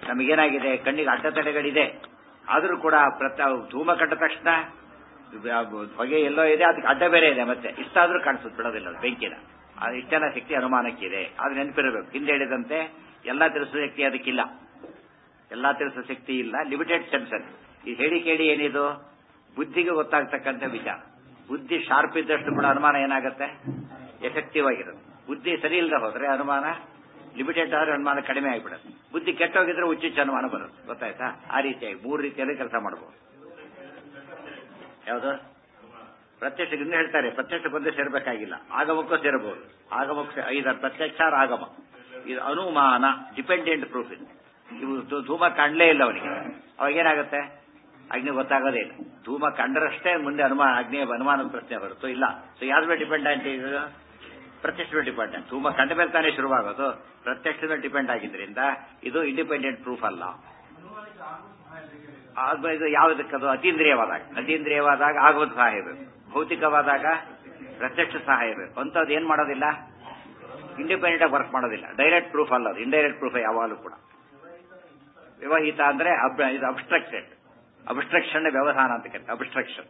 ನಮಗೇನಾಗಿದೆ ಕಣ್ಣಿಗೆ ಅಡ್ಡತಡೆಗಳಿದೆ ಆದರೂ ಕೂಡ ಪ್ರತ ಧೂಮ ಕಂಡ ತಕ್ಷಣ ಹೊಗೆ ಎಲ್ಲೋ ಇದೆ ಅದಕ್ಕೆ ಅಡ್ಡ ಬೇರೆ ಇದೆ ಮತ್ತೆ ಇಷ್ಟಾದ್ರೂ ಕಾಣಿಸುತ್ತೆ ಬಿಡೋದಿಲ್ಲ ಅದು ಬೆಂಕಿನ ಅದು ಇಷ್ಟೆಲ್ಲ ಶಕ್ತಿ ಅನುಮಾನಕ್ಕಿದೆ ಅದು ನೆನಪಿರಬೇಕು ಹಿಂದೆ ಹೇಳಿದಂತೆ ಎಲ್ಲಾ ತಿಳಿಸೋ ಶಕ್ತಿ ಅದಕ್ಕಿಲ್ಲ ಎಲ್ಲಾ ತಿಳಿಸೋ ಶಕ್ತಿ ಇಲ್ಲ ಲಿಮಿಟೆಡ್ ಸೆನ್ಸರ್ ಈ ಹೇಳಿ ಕೇಳಿ ಏನಿದು ಬುದ್ಧಿಗೆ ಗೊತ್ತಾಗ್ತಕ್ಕಂಥ ವಿಚಾರ ಬುದ್ಧಿ ಶಾರ್ಪ್ ಇದ್ದಷ್ಟು ಕೂಡ ಅನುಮಾನ ಏನಾಗುತ್ತೆ ಎಫೆಕ್ಟಿವ್ ಆಗಿರುತ್ತೆ ಬುದ್ಧಿ ಸರಿ ಇಲ್ಲದೆ ಹೋದ್ರೆ ಅನುಮಾನ ಲಿಮಿಟೆಡ್ ಆದ್ರೆ ಅನುಮಾನ ಕಡಿಮೆ ಆಗಿಬಿಡುತ್ತೆ ಬುದ್ಧಿ ಕೆಟ್ಟೋಗಿದ್ರೆ ಹುಚ್ಚುಚ್ಚ ಅನುಮಾನ ಬರುತ್ತೆ ಗೊತ್ತಾಯ್ತಾ ಆ ರೀತಿಯಾಗಿ ಮೂರು ರೀತಿಯಲ್ಲಿ ಕೆಲಸ ಮಾಡಬಹುದು ಯಾವುದು ಪ್ರತ್ಯಕ್ಷ ಇನ್ನು ಹೇಳ್ತಾರೆ ಪ್ರತ್ಯಕ್ಷ ಬಂದೇ ಸೇರ್ಬೇಕಾಗಿಲ್ಲ ಆಗಮಕ್ಕೂ ಸೇರಬಹುದು ಆಗಮಕ್ಕೆ ಐದಾರು ಪ್ರತ್ಯಕ್ಷ ಆಗಮ ಇದು ಅನುಮಾನ ಡಿಪೆಂಡೆಂಟ್ ಪ್ರೂಫ್ ಇದು ಇವು ಧೂ- ಧೂಮ ಕಾಣಲೇ ಇಲ್ಲ ಅವನಿಗೆ ಅವಾಗ ಏನಾಗುತ್ತೆ ಅಗ್ನಿ ಗೊತ್ತಾಗೋದೇ ಇಲ್ಲ ಧೂಮ ಕಂಡರಷ್ಟೇ ಮುಂದೆ ಅನುಮಾನ ಅಗ್ನಿ ಅನುಮಾನದ ಪ್ರಶ್ನೆ ಬರುತ್ತೋ ಇಲ್ಲ ಸೊ ಯಾವ್ದ್ರ ಮೇಲೆ ಡಿಪೆಂಡೆಂಟ್ ಇದು ಪ್ರತ್ಯಕ್ಷ ಮೇಲೆ ಡಿಪೆಂಡೆಂಟ್ ಧೂಮ ಕಂಡ ಮೇಲೆ ತಾನೇ ಶುರುವಾಗೋದು ಪ್ರತ್ಯಕ್ಷ ಮೇಲೆ ಡಿಪೆಂಡ್ ಆಗಿದ್ರಿಂದ ಇದು ಇಂಡಿಪೆಂಡೆಂಟ್ ಪ್ರೂಫ್ ಅಲ್ಲ ಆಗ ಇದು ಯಾವುದಕ್ಕದು ಅತೀಂದ್ರಿಯವಾದಾಗ ಅತೀಂದ್ರಿಯವಾದಾಗ ಆಗವತ್ ಸಹಾಯ ಬೇಕು ಭೌತಿಕವಾದಾಗ ಪ್ರತ್ಯಕ್ಷ ಸಹಾಯ ಬೇಕು ಅಂಥದ್ದು ಏನ್ ಮಾಡೋದಿಲ್ಲ ಇಂಡಿಪೆಂಡೆಂಟ್ ಆಗಿ ವರ್ಕ್ ಮಾಡೋದಿಲ್ಲ ಡೈರೆಕ್ಟ್ ಪ್ರೂಫ್ ಅಲ್ಲ ಅದು ಇಂಡೈರೆಕ್ಟ್ ಪ್ರೂಫ್ ಯಾವಾಗಲೂ ಕೂಡ ವಿವಾಹಿತ ಅಂದ್ರೆ ಅಬ್- ಇದು ಅಬ್ಸ್ಟ್ರಕ್ಟೆಡ್ ಅಬ್ಸ್ಟ್ರಕ್ಷನ್ ವ್ಯವಧಾನ ಅಂತ ಕರೀತಾರೆ ಅಬ್ಸ್ಟ್ರಕ್ಷನ್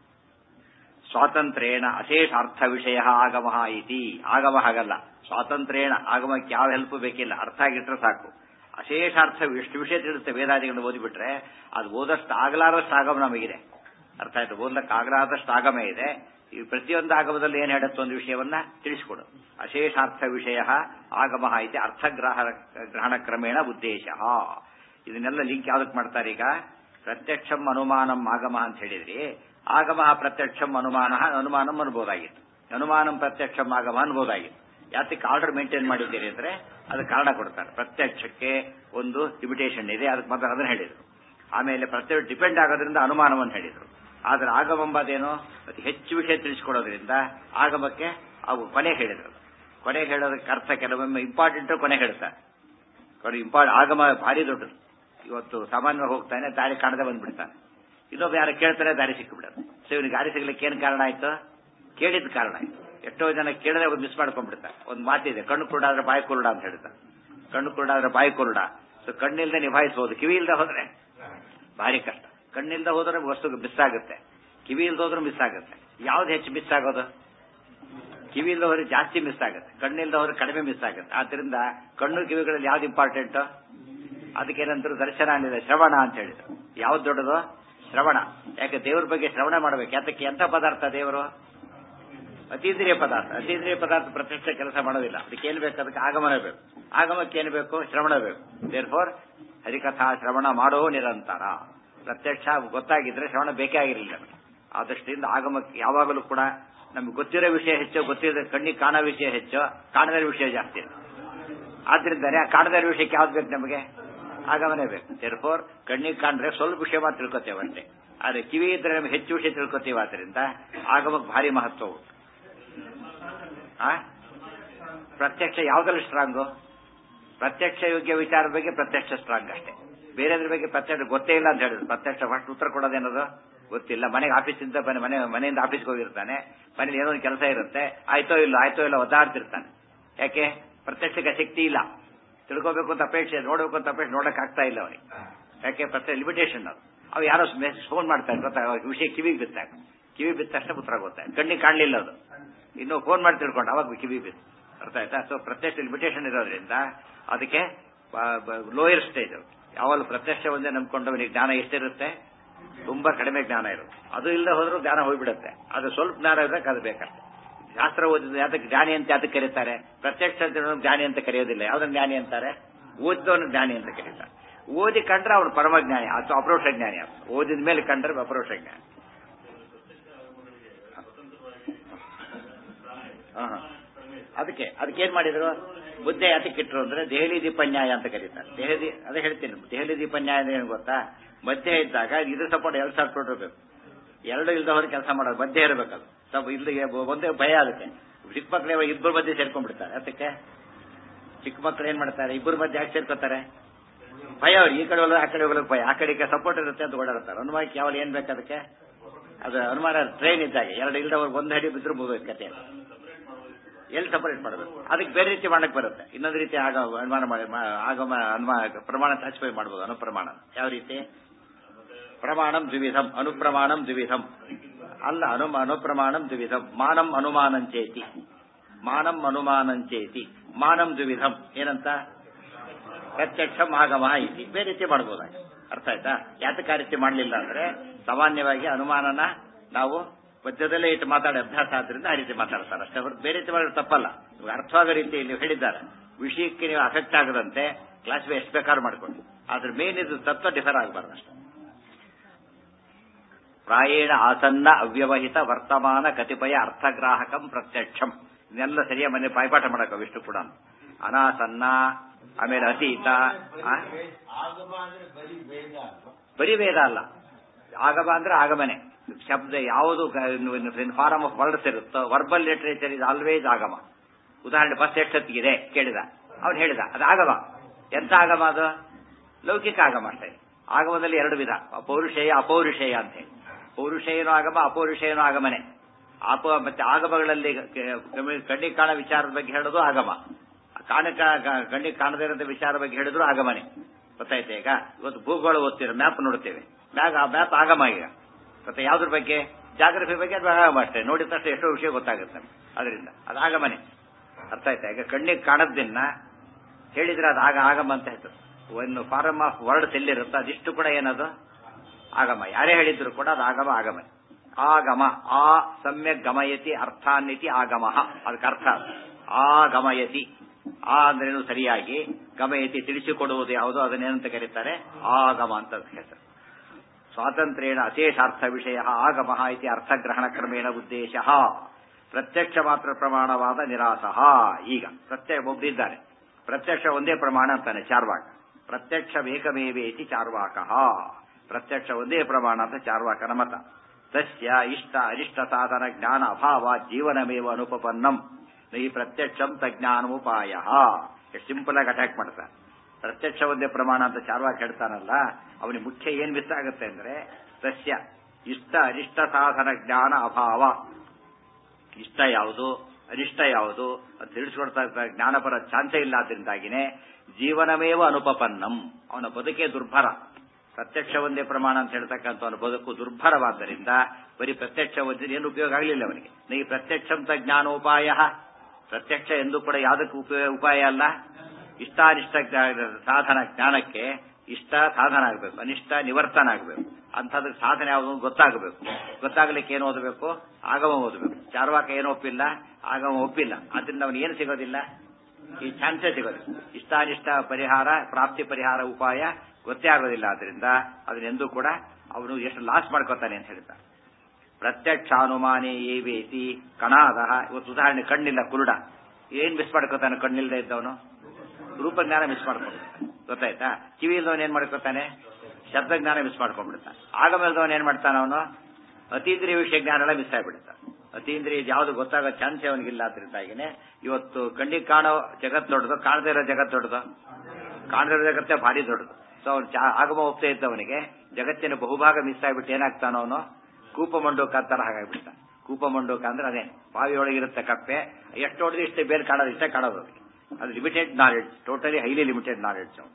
ಸ್ವಾತಂತ್ರ್ಯೇಣ ಅಶೇಷಾರ್ಥ ವಿಷಯ ಆಗಮ ಇತಿ ಆಗಮ ಹಾಗಲ್ಲ ಸ್ವಾತಂತ್ರ್ಯೇಣ ಆಗಮಕ್ಕೆ ಯಾವ ಹೆಲ್ಪ್ ಬೇಕಿಲ್ಲ ಅರ್ಥ ಆಗಿಟ್ರೆ ಸಾಕು ಅಶೇಷಾರ್ಥ ಎಷ್ಟು ವಿಷಯ ತಿಳಿಸುತ್ತೆ ವೇದಾದಿಗಳನ್ನು ಓದಿಬಿಟ್ರೆ ಅದು ಓದಷ್ಟು ಆಗಲಾರಷ್ಟು ಆಗಮ ನಮಗಿದೆ ಅರ್ಥ ಆಯ್ತು ಓದ್ಲಕ್ಕೆ ಆಗಲಾರದಷ್ಟು ಆಗಮ ಇದೆ ಈ ಪ್ರತಿಯೊಂದು ಆಗಮದಲ್ಲಿ ಏನ್ ಹೇಳುತ್ತೆ ಒಂದು ವಿಷಯವನ್ನ ತಿಳಿಸಿಕೊಡು ಅಶೇಷಾರ್ಥ ವಿಷಯ ಆಗಮ ಇತಿ ಅರ್ಥಗ್ರಹ ಗ್ರಹಣ ಕ್ರಮೇಣ ಉದ್ದೇಶ ಇದನ್ನೆಲ್ಲ ಲಿಂಕ್ ಯಾವ್ದಕ್ಕೆ ಮಾಡ್ತಾರೆ ಈಗ ಪ್ರತ್ಯಕ್ಷಂ ಅನುಮಾನಂ ಆಗಮ ಅಂತ ಹೇಳಿದ್ರಿ ಆಗಮ ಪ್ರತ್ಯಕ್ಷಂ ಅನುಮಾನ ಅನುಮಾನಂ ಅನ್ಬೋದಾಗಿತ್ತು ಅನುಮಾನಂ ಪ್ರತ್ಯಕ್ಷಂ ಆಗಮ ಅನ್ಬೋದಾಗಿತ್ತು ಯಾತಕ್ಕೆ ಆರ್ಡರ್ ಮೇಂಟೈನ್ ಮಾಡಿದ್ದೀರಿ ಅಂದ್ರೆ ಅದಕ್ಕೆ ಕಾರಣ ಕೊಡ್ತಾರೆ ಪ್ರತ್ಯಕ್ಷಕ್ಕೆ ಒಂದು ಲಿಮಿಟೇಷನ್ ಇದೆ ಅದಕ್ಕೆ ಮೊದಲು ಅದನ್ನ ಹೇಳಿದ್ರು ಆಮೇಲೆ ಪ್ರತ್ಯಕ್ಷ ಡಿಪೆಂಡ್ ಆಗೋದ್ರಿಂದ ಅನುಮಾನವನ್ನು ಹೇಳಿದ್ರು ಆದ್ರೆ ಆಗಮಂಬದೇನೋ ಅತಿ ಹೆಚ್ಚು ವಿಷಯ ತಿಳಿಸ್ಕೊಡೋದ್ರಿಂದ ಆಗಮಕ್ಕೆ ಅವು ಕೊನೆ ಹೇಳಿದ್ರು ಕೊನೆ ಹೇಳೋದಕ್ಕೆ ಅರ್ಥ ಕೆಲವೊಮ್ಮೆ ಇಂಪಾರ್ಟೆಂಟ್ ಕೊನೆ ಹೇಳ್ತಾರೆ ಕೊನೆ ಇಂಪಾರ್ಟ್ ಆಗಮ ಭಾರಿ ದೊಡ್ಡದು ಇವತ್ತು ಸಾಮಾನ್ಯವಾಗಿ ಹೋಗ್ತಾನೆ ದಾರಿ ಕಾಣದೆ ಬಂದ್ಬಿಡ್ತಾನೆ ಇನ್ನೊಬ್ಬ ಯಾರು ಕೇಳ್ತಾರೆ ದಾರಿ ಸಿಕ್ಕಿಬಿಡೋದು ಸೊ ಇವನಿಗೆ ದಾರಿ ಸಿಗ್ಲಿಕ್ಕೆ ಏನು ಕಾರಣ ಆಯ್ತು ಕೇಳಿದ ಕಾರಣ ಆಯ್ತು ಎಷ್ಟೋ ಜನ ಕೇಳದೆ ಮಿಸ್ ಮಾಡ್ಕೊಂಡ್ಬಿಡ್ತಾರೆ ಒಂದು ಮಾತಿದೆ ಕಣ್ಣು ಕುರುಡಾದ್ರೆ ಬಾಯಿ ಕುರುಡ ಅಂತ ಹೇಳ್ತಾರೆ ಕಣ್ಣು ಕುರುಡಾದ್ರೆ ಬಾಯಿ ಕುರುಡ ಸೊ ಕಣ್ಣಿಲ್ದೆ ನಿಭಾಯಿಸಬಹುದು ಕಿವಿ ಇಲ್ದೆ ಹೋದ್ರೆ ಭಾರಿ ಕಷ್ಟ ಕಣ್ಣಿಲ್ದೆ ಹೋದ್ರೆ ವಸ್ತು ಮಿಸ್ ಆಗುತ್ತೆ ಕಿವಿ ಇಲ್ದೆ ಹೋದ್ರೆ ಮಿಸ್ ಆಗುತ್ತೆ ಯಾವ್ದು ಹೆಚ್ಚು ಮಿಸ್ ಆಗೋದು ಕಿವಿ ಇಲ್ದ ಹೋದ್ರೆ ಜಾಸ್ತಿ ಮಿಸ್ ಆಗುತ್ತೆ ಕಣ್ಣಿಲ್ದ ಹೋದ್ರೆ ಕಡಿಮೆ ಮಿಸ್ ಆಗುತ್ತೆ ಆದ್ರಿಂದ ಕಣ್ಣು ಕಿವಿಗಳಲ್ಲಿ ಯಾವ್ದು ಇಂಪಾರ್ಟೆಂಟ್ ಅದಕ್ಕೇನಂತಾರೆ ದರ್ಶನ ಅಂದಿದೆ ಶ್ರವಣ ಅಂತ ಹೇಳಿದ್ರು ಯಾವ್ದು ದೊಡ್ಡದು ಶ್ರವಣ ಯಾಕೆ ದೇವ್ರ ಬಗ್ಗೆ ಶ್ರವಣ ಮಾಡಬೇಕು ಯಾತಕ್ಕೆ ಎಂಥ ಪದಾರ್ಥ ದೇವರು ಅತೀಂದ್ರಿಯ ಪದಾರ್ಥ ಅತೀಂದ್ರಿಯ ಪದಾರ್ಥ ಪ್ರತ್ಯಕ್ಷ ಕೆಲಸ ಮಾಡೋದಿಲ್ಲ ಅದಕ್ಕೆ ಏನ್ ಬೇಕು ಅದಕ್ಕೆ ಆಗಮನ ಬೇಕು ಆಗಮಕ್ಕೆ ಏನು ಬೇಕು ಶ್ರವಣ ಬೇಕು ದೇರ್ ಫೋರ್ ಹರಿಕಥಾ ಶ್ರವಣ ಮಾಡೋ ನಿರಂತರ ಪ್ರತ್ಯಕ್ಷ ಗೊತ್ತಾಗಿದ್ರೆ ಶ್ರವಣ ಬೇಕೇ ಆಗಿರಲಿಲ್ಲ ನಮಗೆ ಆ ದೃಷ್ಟಿಯಿಂದ ಆಗಮಕ್ಕೆ ಯಾವಾಗಲೂ ಕೂಡ ನಮ್ಗೆ ಗೊತ್ತಿರೋ ವಿಷಯ ಹೆಚ್ಚು ಗೊತ್ತಿರೋ ಕಣ್ಣಿಗೆ ಕಾಣೋ ವಿಷಯ ಹೆಚ್ಚು ಕಾಣದ ವಿಷಯ ಜಾಸ್ತಿ ಆದ್ರಿಂದಾನೆ ಆ ಕಾಣದ ವಿಷಯಕ್ಕೆ ಯಾವ್ದು ಬೇಕು ನಮಗೆ ಆಗಮನೇ ಬೇಕು ದೇರ್ಫೋರ್ ಕಣ್ಣಿಗೆ ಕಾಣ್ರೆ ಸ್ವಲ್ಪ ವಿಷಯ ಮಾತ್ರ ತಿಳ್ಕೊತೇವೆ ಅಷ್ಟೇ ಆದ್ರೆ ಕಿವಿ ಇದ್ರೆ ನಮ್ಗೆ ಹೆಚ್ಚು ವಿಷಯ ತಿಳ್ಕೊತೀವಿ ಆದ್ರಿಂದ ಆಗಮಕ್ಕೆ ಭಾರಿ ಮಹತ್ವ ಉಂಟು ಆ ಪ್ರತ್ಯಕ್ಷ ಯಾವ್ದ್ರಲ್ಲಿ ಸ್ಟ್ರಾಂಗು ಪ್ರತ್ಯಕ್ಷ ಯೋಗ್ಯ ವಿಚಾರದ ಬಗ್ಗೆ ಪ್ರತ್ಯಕ್ಷ ಸ್ಟ್ರಾಂಗ್ ಅಷ್ಟೇ ಬೇರೆದ್ರ ಬಗ್ಗೆ ಪ್ರತ್ಯಕ್ಷ ಗೊತ್ತೇ ಇಲ್ಲ ಅಂತ ಹೇಳಿದ್ರು ಪ್ರತ್ಯಕ್ಷ ಫಸ್ಟ್ ಉತ್ತರ ಕೊಡೋದೇನದು ಗೊತ್ತಿಲ್ಲ ಮನೆಗೆ ಆಫೀಸಿಂದ ಬನ್ನಿ ಮನೆ ಮನೆಯಿಂದ ಆಫೀಸ್ಗೆ ಹೋಗಿರ್ತಾನೆ ಮನೇಲಿ ಏನೋ ಒಂದು ಕೆಲಸ ಇರುತ್ತೆ ಆಯ್ತೋ ಇಲ್ಲ ಆಯ್ತೋ ಇಲ್ಲ ಒದ್ದಾಡ್ತಿರ್ತಾನೆ ಯಾಕೆ ಪ್ರತ್ಯಕ್ಷಕ್ಕೆ ಶಕ್ತಿ ಇಲ್ಲ ತಿಳ್ಕೋಬೇಕು ಅಂತ ಅಪೇಕ್ಷೆ ನೋಡಬೇಕು ಅಂತ ಅಪೇಕ್ಷೆ ನೋಡಕ್ ಆಗ್ತಾ ಇಲ್ಲ ಅವನಿಗೆ ಯಾಕೆ ಪ್ರತ್ಯಕ್ಷ ಲಿಮಿಟೇಷನ್ ಅದು ಅವು ಯಾರೋ ಫೋನ್ ಮಾಡ್ತಾರೆ ಗೊತ್ತಾ ವಿಷಯ ಕಿವಿಗೆ ಬಿತ್ತಾಗ ಕಿವಿ ಬಿತ್ತ ತಕ್ಷಣ ಉತ್ತರ ಗೊತ್ತಾಯ್ತು ಕಣ್ಣಿಗೆ ಕಾಣಲಿಲ್ಲ ಅದು ಇನ್ನು ಫೋನ್ ಮಾಡಿ ತಿಳ್ಕೊಂಡು ಅವಾಗ ಕಿವಿ ಬಿತ್ತು ಅರ್ಥ ಆಯ್ತಾ ಸೊ ಪ್ರತ್ಯಕ್ಷ ಲಿಮಿಟೇಷನ್ ಇರೋದ್ರಿಂದ ಅದಕ್ಕೆ ಲೋಯರ್ ಸ್ಟೇಜ್ ಯಾವಾಗ ಪ್ರತ್ಯಕ್ಷ ಒಂದೇ ನಂಬ್ಕೊಂಡವನಿಗೆ ಜ್ಞಾನ ಎಷ್ಟಿರುತ್ತೆ ತುಂಬಾ ಕಡಿಮೆ ಜ್ಞಾನ ಇರುತ್ತೆ ಅದು ಇಲ್ಲದೆ ಹೋದ್ರೂ ಜ್ಞಾನ ಹೋಗ್ಬಿಡುತ್ತೆ ಅದು ಸ್ವಲ್ಪ ಜ್ಞಾನ ಇರಬೇಕು ಅದು ಬೇಕಷ್ಟೇ ಶಾಸ್ತ್ರ ಓದಿದ ಯಾತಕ್ಕೆ ಜ್ಞಾನಿ ಅಂತ ಯಾತಕ್ಕೆ ಕರೀತಾರೆ ಪ್ರತ್ಯಕ್ಷ ಅಂತ ಹೇಳೋನು ಜ್ಞಾನಿ ಅಂತ ಕರೆಯೋದಿಲ್ಲ ಯಾವ್ದನ್ನ ಜ್ಞಾನಿ ಅಂತಾರೆ ಓದಿದವನು ಜ್ಞಾನಿ ಅಂತ ಕರೀತಾರೆ ಓದಿ ಕಂಡ್ರೆ ಅವನು ಪರಮಜ್ಞಾನಿ ಅಥವಾ ಅಪರೋಕ್ಷ ಜ್ಞಾನಿ ಅವನು ಓದಿದ ಮೇಲೆ ಕಂಡ್ರೆ ಅಪರೋಕ್ಷ ಜ್ಞಾನಿ ಹಾ, ಹಾ. ಅದಕ್ಕೆ ಅದಕ್ಕೆ ಏನ್ ಮಾಡಿದ್ರು ಬುದ್ಧಿ ಯಾತಕ್ಕೆ ಇಟ್ರು ಅಂದ್ರೆ ದೆಹಲಿ ದೀಪನ್ಯಾಯ ಅಂತ ಕರೀತಾರೆ ದೆಹಲಿ ಅದೇ ಹೇಳ್ತೀನಿ ದೆಹಲಿ ದೀಪನ್ಯಾಯ ಅಂದ್ರೆ ಏನು ಗೊತ್ತಾ ಮಧ್ಯೆ ಇದ್ದಾಗ ಇದ್ರ ಸಪೋರ್ಟ್ ಎರಡು ಸಪೋರ್ಟ್ ಇರಬೇಕು ಎರಡು ಇಲ್ದವ್ರು ಕೆಲಸ ಮಾಡೋದು ಮಧ್ಯೆ ಇರಬೇಕದು ಸ್ವಲ್ಪ ಇಲ್ಲಿಗೆ ಒಂದೇ ಭಯ ಅದಕ್ಕೆ ಚಿಕ್ಕ ಮಕ್ಕಳು ಇಬ್ಬರು ಮಧ್ಯೆ ಸೇರ್ಕೊಂಡ್ಬಿಡ್ತಾರೆ ಅದಕ್ಕೆ ಚಿಕ್ಕ ಮಕ್ಕಳು ಏನ್ ಮಾಡ್ತಾರೆ ಇಬ್ಬರು ಮಧ್ಯೆ ಯಾಕೆ ಸೇರ್ಕೋತಾರೆ ಭಯ ಅವ್ರು ಈ ಕಡೆ ಹೋಗೋದು ಆ ಕಡೆ ಹೋಗೋದು ಭಯ ಆ ಕಡೆಗೆ ಸಪೋರ್ಟ್ ಇರುತ್ತೆ ಅಂತ ಓಡಾಡ್ತಾರೆ ಅನುಮಾನಕ್ಕೆ ಯಾವಾಗ ಏನ್ ಬೇಕು ಅದಕ್ಕೆ ಅದು ಅನುಮಾನ ಟ್ರೈನ್ ಇದ್ದಾಗ ಎರಡು ಇಲ್ದವ್ರಿಗೆ ಒಂದು ಹಡಿ ಬಿದ್ರು ಮುಗಿದ ಕತೆ ಎಲ್ಲಿ ಸಪರೇಟ್ ಮಾಡಬೇಕು ಅದಕ್ಕೆ ಬೇರೆ ರೀತಿ ಮಾಡಕ್ ಬರುತ್ತೆ ಇನ್ನೊಂದು ರೀತಿ ಆಗ ಅನುಮಾನ ಮಾಡಿ ಮಾ- ಆಗಮ ಅನುಮಾನ ಪ್ರಮಾಣ ಸ್ಪೆಸಿಫೈ ಮಾಡ್ಬೋದು ಅನುಪ್ರಮಾಣ ಯಾವ ರೀತಿ ಪ್ರಮಾಣಂ ದ್ವಿವಿಧಂ ಅನುಪ್ರಮಾಣಂ ದ್ವಿವಿಧಂ ಅಲ್ಲ ಅನು ಅನುಪ್ರಮಾಣಂ ದ್ವಿವಿಧಂ ಮಾನಂ ಅನುಮಾನಂಚೇತಿ ಮಾನಂ ಅನುಮಾನಂಚೇತಿ ಮಾನಂ ದ್ವಿವಿಧಂ ಏನಂತ ಪ್ರತ್ಯಕ್ಷಂ ಆಗಮ ಇತಿ ಬೇರೆ ರೀತಿ ಮಾಡ್ಬೋದಾಗಿ ಅರ್ಥ ಆಯ್ತಾ ಯಾತಕ್ಕೆ ಆ ರೀತಿ ಮಾಡಲಿಲ್ಲ ಅಂದ್ರೆ ಸಾಮಾನ್ಯವಾಗಿ ಅನುಮಾನನ ನಾವು ಮಧ್ಯದಲ್ಲೇ ಇಟ್ಟು ಮಾತಾಡೋ ಅಭ್ಯಾಸ ಆದ್ರಿಂದ ಆ ರೀತಿ ಮಾತಾಡ್ತಾರೆ ಅಷ್ಟೇ ಹೊರತು ಬೇರೆ ರೀತಿ ಮಾಡಿದ್ರೆ ತಪ್ಪಲ್ಲ ಇವಾಗ ಅರ್ಥವಾಗೋ ರೀತಿ ನೀವು ಹೇಳಿದ್ದಾರೆ ವಿಷಯಕ್ಕೆ ನೀವು ಅಫೆಕ್ಟ್ ಆಗದಂತೆ ಕ್ಲಾಸ್ ಎಷ್ಟು ಬೇಕಾದ್ರೂ ಮಾಡ್ಕೊಂಡು ಆದ್ರೆ ಮೇನ್ ಇದು ತತ್ವ ಡಿಫರ್ ಆಗಬಾರ್ದು ಅಷ್ಟೇ ಪ್ರಾಯೇಣ ಆಸನ್ನ ಅವ್ಯವಹಿತ ವರ್ತಮಾನ ಕತಿಪಯ ಅರ್ಥಗ್ರಾಹಕಂ ಪ್ರತ್ಯಕ್ಷಂ ಇದನ್ನೆಲ್ಲ ಸರಿಯಾಗಿ ಮನೆ ಬಾಯ್ಪಾಠ ಮಾಡಕ ವಿಷ್ಣು ಕೂಡ ಅನಾಸನ್ನ ಆಮೇಲೆ ಅತೀತ ಆ? ಆಗಮ ಅಂದ್ರೆ ಬರೀ ವೇದ ಅಲ್ವಾ? ಬರೀ ವೇದ ಅಲ್ಲ ಆಗಮ ಅಂದ್ರೆ ಆಗಮನೆ ಶಬ್ದ ಯಾವುದು ಫಾರಮ್ ಆಫ್ ವರ್ಡ್ಸ್ ಇರುತ್ತೋ ವರ್ಬಲ್ ಲಿಟರೇಚರ್ ಇಸ್ ಆಲ್ವೇಸ್ ಆಗಮ ಉದಾಹರಣೆ ಬಸ್ ಎಷ್ಟೊತ್ತಿಗಿದೆ ಕೇಳಿದ ಅವ್ನು ಹೇಳಿದ ಅದು ಆಗಮ ಎಂತ ಆಗಮ ಅದು ಲೌಕಿಕ ಆಗಮ ಅಷ್ಟೇ ಆಗಮದಲ್ಲಿ ಎರಡು ವಿಧ ಪೌರುಷೇಯ ಅಪೌರುಷೇಯ ಅಂತ ಹೇಳಿ ಪೌರುಷೇಯನೂ ಆಗಮ ಅಪೌರುಷೇಯನೂ ಆಗಮನೆ ಅಪ ಮತ್ತೆ ಆಗಮಗಳಲ್ಲಿ ಕ- ಕಣ್ಣಿಗೆ ಕಾಣೋ ವಿಚಾರದ ಬಗ್ಗೆ ಹೇಳೋದು ಆಗಮ ಕಾಣಕ ಕಣ್ಣಿಗೆ ಕಾಣದೇ ಇರೋ ವಿಚಾರ ಬಗ್ಗೆ ಹೇಳಿದ್ರು ಆಗಮನೆ ಗೊತ್ತಾಯ್ತಾ ಈಗ ಇವತ್ತು ಭೂಗೋಳ ಓದ್ತೀರ ಮ್ಯಾಪ್ ನೋಡ್ತೇವೆ ಮ್ಯಾಗ್ ಆ ಮ್ಯಾಪ್ ಆಗಮ ಈಗ ಮತ್ತೆ ಯಾವ್ದ್ರ ಬಗ್ಗೆ ಜಾಗ್ರಫಿ ಬಗ್ಗೆ ಅದು ಆಗಮ ಅಷ್ಟೇ ನೋಡಿದ ತಕ್ಷಣ ಎಷ್ಟೋ ವಿಷಯ ಗೊತ್ತಾಗುತ್ತೆ ಅದರಿಂದ ಅದು ಆಗಮನೆ ಅರ್ಥ ಆಯ್ತಾ ಈಗ ಕಣ್ಣಿಗೆ ಕಾಣದ್ದನ್ನ ಹೇಳಿದ್ರೆ ಅದು ಆಗ ಆಗಮ ಅಂತ ಹೇಳ್ತಾರೆ ಒಂದು ಫಾರಮ್ ಆಫ್ ವರ್ಡ್ಸ್ ಎಲ್ಲಿರುತ್ತೋ ಅದಿಷ್ಟು ಕೂಡ ಏನದು ಆಗಮ ಯಾರೇ ಹೇಳಿದ್ರು ಕೂಡ ಅದು ಆಗಮ ಆಗಮ ಆಗಮ ಆ ಸಮ್ಯಕ್ ಗಮಯತಿ ಅರ್ಥಾನ್ಯತಿ ಆಗಮ ಅದಕ್ಕೆ ಅರ್ಥ ಆ ಗಮಯತಿ ಆ ಅಂದ್ರೇನು ಸರಿಯಾಗಿ ಗಮಯತಿ ತಿಳಿಸಿಕೊಡುವುದು ಯಾವುದೋ ಅದನ್ನೇನಂತ ಕರೀತಾರೆ ಆಗಮ ಅಂತ ಅದಕ್ಕೆ ಹೆಸರು ಸ್ವಾತಂತ್ರ್ಯೇಣ ಅಶೇಷಾರ್ಥ ವಿಷಯ ಆಗಮ ಇತಿ ಅರ್ಥಗ್ರಹಣ ಕ್ರಮೇಣ ಉದ್ದೇಶ ಪ್ರತ್ಯಕ್ಷ ಮಾತ್ರ ಪ್ರಮಾಣವಾದ ನಿರಾಸ ಈಗ ಪ್ರತ್ಯಕ್ಷ ಒಬ್ಬರಿದ್ದಾರೆ ಪ್ರತ್ಯಕ್ಷ ಒಂದೇ ಪ್ರಮಾಣ ಅಂತಾನೆ ಚಾರ್ವಾಕ ಪ್ರತ್ಯಕ್ಷ ಬೇಕಮೇವೇತಿ ಚಾರ್ವಾಕ ಪ್ರತ್ಯಕ್ಷ ಒಂದೇ ಪ್ರಮಾಣ ಅಂತ ಚಾರ್ವಾಕನ ಮತ ತಸ್ಯ ಇಷ್ಟ ಅರಿಷ್ಟ ಸಾಧನ ಜ್ಞಾನ ಅಭಾವ ಜೀವನಮೇವ ಅನುಪಪನ್ನಂ ಈ ಪ್ರತ್ಯಕ್ಷಂ ತಜ್ಞಾನೋಪಾಯ ಎಷ್ಟು ಸಿಂಪಲ್ ಆಗಿ ಅಟ್ಯಾಕ್ ಮಾಡ್ತಾರೆ ಪ್ರತ್ಯಕ್ಷ ಒಂದೇ ಪ್ರಮಾಣ ಅಂತ ಚಾರ್ವಾಕ ಹೇಳ್ತಾನಲ್ಲ ಅವನಿಗೆ ಮುಖ್ಯ ಏನ್ ಮಿಸ್ ಆಗುತ್ತೆ ಅಂದ್ರೆ ಸಸ್ಯ ಇಷ್ಟ ಅರಿಷ್ಟ ಸಾಧನ ಜ್ಞಾನ ಅಭಾವ ಇಷ್ಟ ಯಾವುದು ಅರಿಷ್ಟ ಯಾವುದು ಅಂತ ತಿಳಿಸ್ಕೊಡ್ತಾ ಇರ್ತಾರೆ ಜ್ಞಾನಪರ ಚಾನ್ಸೇ ಇಲ್ಲ ಆದ್ರಿಂದಾಗಿನೇ ಜೀವನಮೇವ ಅನುಪಪನ್ನಂ ಅವನ ಬದುಕೇ ದುರ್ಭರ ಪ್ರತ್ಯಕ್ಷ ಒಂದೇ ಪ್ರಮಾಣ ಅಂತ ಹೇಳ್ತಕ್ಕಂಥ ಅವನ ಬದುಕು ದುರ್ಭರವಾದ್ದರಿಂದ ಬರೀ ಪ್ರತ್ಯಕ್ಷ ಒಂದಿನ ಏನು ಉಪಯೋಗ ಆಗಲಿಲ್ಲ ಅವನಿಗೆ ಈ ಪ್ರತ್ಯಕ್ಷಂತ ಜ್ಞಾನೋಪಾಯ ಪ್ರತ್ಯಕ್ಷ ಎಂದು ಕೂಡ ಯಾವುದಕ್ಕೆ ಉಪಯೋಗ ಉಪಾಯ ಅಲ್ಲ ಇಷ್ಟಾನಿಷ್ಟ ಜ್ಞಾ- ಸಾಧನ ಜ್ಞಾನಕ್ಕೆ ಇಷ್ಟ ಸಾಧನ ಆಗಬೇಕು ಅನಿಷ್ಟ ನಿವರ್ತನ ಆಗಬೇಕು ಅಂಥದಕ್ಕೆ ಸಾಧನೆ ಯಾವುದು ಅಂತ ಗೊತ್ತಾಗಬೇಕು ಗೊತ್ತಾಗ್ಲಿಕ್ಕೆ ಏನು ಓದಬೇಕು ಆಗಮ ಓದಬೇಕು ಚಾರ್ವಾಕ ಏನು ಒಪ್ಪಿಲ್ಲ ಆಗಮ ಒಪ್ಪಿಲ್ಲ ಅದರಿಂದ ಅವನು ಏನು ಸಿಗೋದಿಲ್ಲ ಈ ಚಾನ್ಸೇ ಸಿಗೋದಿಲ್ಲ ಇಷ್ಟಾನಿಷ್ಟ ಪರಿಹಾರ ಪ್ರಾಪ್ತಿ ಪರಿಹಾರ ಉಪಾಯ ಗೊತ್ತೇ ಆಗೋದಿಲ್ಲ ಆದ್ರಿಂದ ಅದನ್ನೆಂದೂ ಕೂಡ ಅವನು ಎಷ್ಟು ಲಾಸ್ ಮಾಡ್ಕೋತಾನೆ ಅಂತ ಹೇಳ್ತಾರೆ ಪ್ರತ್ಯಕ್ಷಾನುಮಾನೇ ಏವೇತಿ ಕಣಾದ ಇವತ್ತು ಉದಾಹರಣೆ ಕಣ್ಣಿಲ್ಲ ಕುರುಡ ಏನ್ ಮಿಸ್ ಮಾಡ್ಕೋತಾನೆ ಕಣ್ಣಿಲ್ದೇ ಇದ್ದವನು ರೂಪಜ್ಞಾನ ಮಿಸ್ ಮಾಡ್ಕೊಂಡ್ಬಿಡ್ತಾನೆ ಗೊತ್ತಾಯ್ತಾ ಕಿವಿ ಇಲ್ದವನ್ ಏನ್ ಮಾಡ್ಕೋತಾನೆ ಶಬ್ದಜ್ಞಾನ ಮಿಸ್ ಮಾಡ್ಕೊಂಡ್ಬಿಡ್ತಾನೆ ಆಗಮಿಲ್ದವನ್ ಏನ್ ಮಾಡ್ತಾನೆ ಅವನು ಅತೀಂದ್ರಿಯ ವಿಷಯ ಜ್ಞಾನ ಎಲ್ಲ ಮಿಸ್ ಆಗಿಬಿಡುತ್ತಾನೆ ಅತೀಂದ್ರಿಯ ಯಾವ್ದು ಗೊತ್ತಾಗೋ ಚಾನ್ಸ್ ಅವನಿಗಿಲ್ಲ ಆದ್ರಿಂದಾಗಿನೇ ಇವತ್ತು ಕಣ್ಣಿಗೆ ಕಾಣೋ ಜಗತ್ ದೊಡ್ಡದು ಕಾಣದೇ ಇರೋ ಜಗತ್ ದೊಡ್ಡದು ಕಾಣದೇ ಇರೋ ಜಗತ್ತೇ ಭಾರಿ ದೊಡ್ಡದು ಸೊ ಅವ್ನು ಚಾ- ಆಗಮ ಒಪ್ತಾ ಇದ್ದವನಿಗೆ ಜಗತ್ತಿನ ಬಹುಭಾಗ ಮಿಸ್ ಆಗಿಬಿಟ್ಟು ಏನಾಗ್ತಾನೋ ಅವನು ಕೂಪಮಂಡೂಕ ಅಂತಾರ ಹಾಗಾಗ್ಬಿಡ್ತಾನೆ ಕೂಪಮಂಡೂಕ ಅಂದ್ರೆ ಅದೇ ಬಾವಿಯೊಳಗಿರುತ್ತೆ ಕಪ್ಪೆ ಎಷ್ಟು ಹೊಡೆದು ಇಷ್ಟೇ ಬೇರೆ ಕಾಣೋದು ಇಷ್ಟೇ ಕಾಣೋದು ಅವನಿಗೆ ಅದು limited knowledge totally highly limited knowledge ಅವನು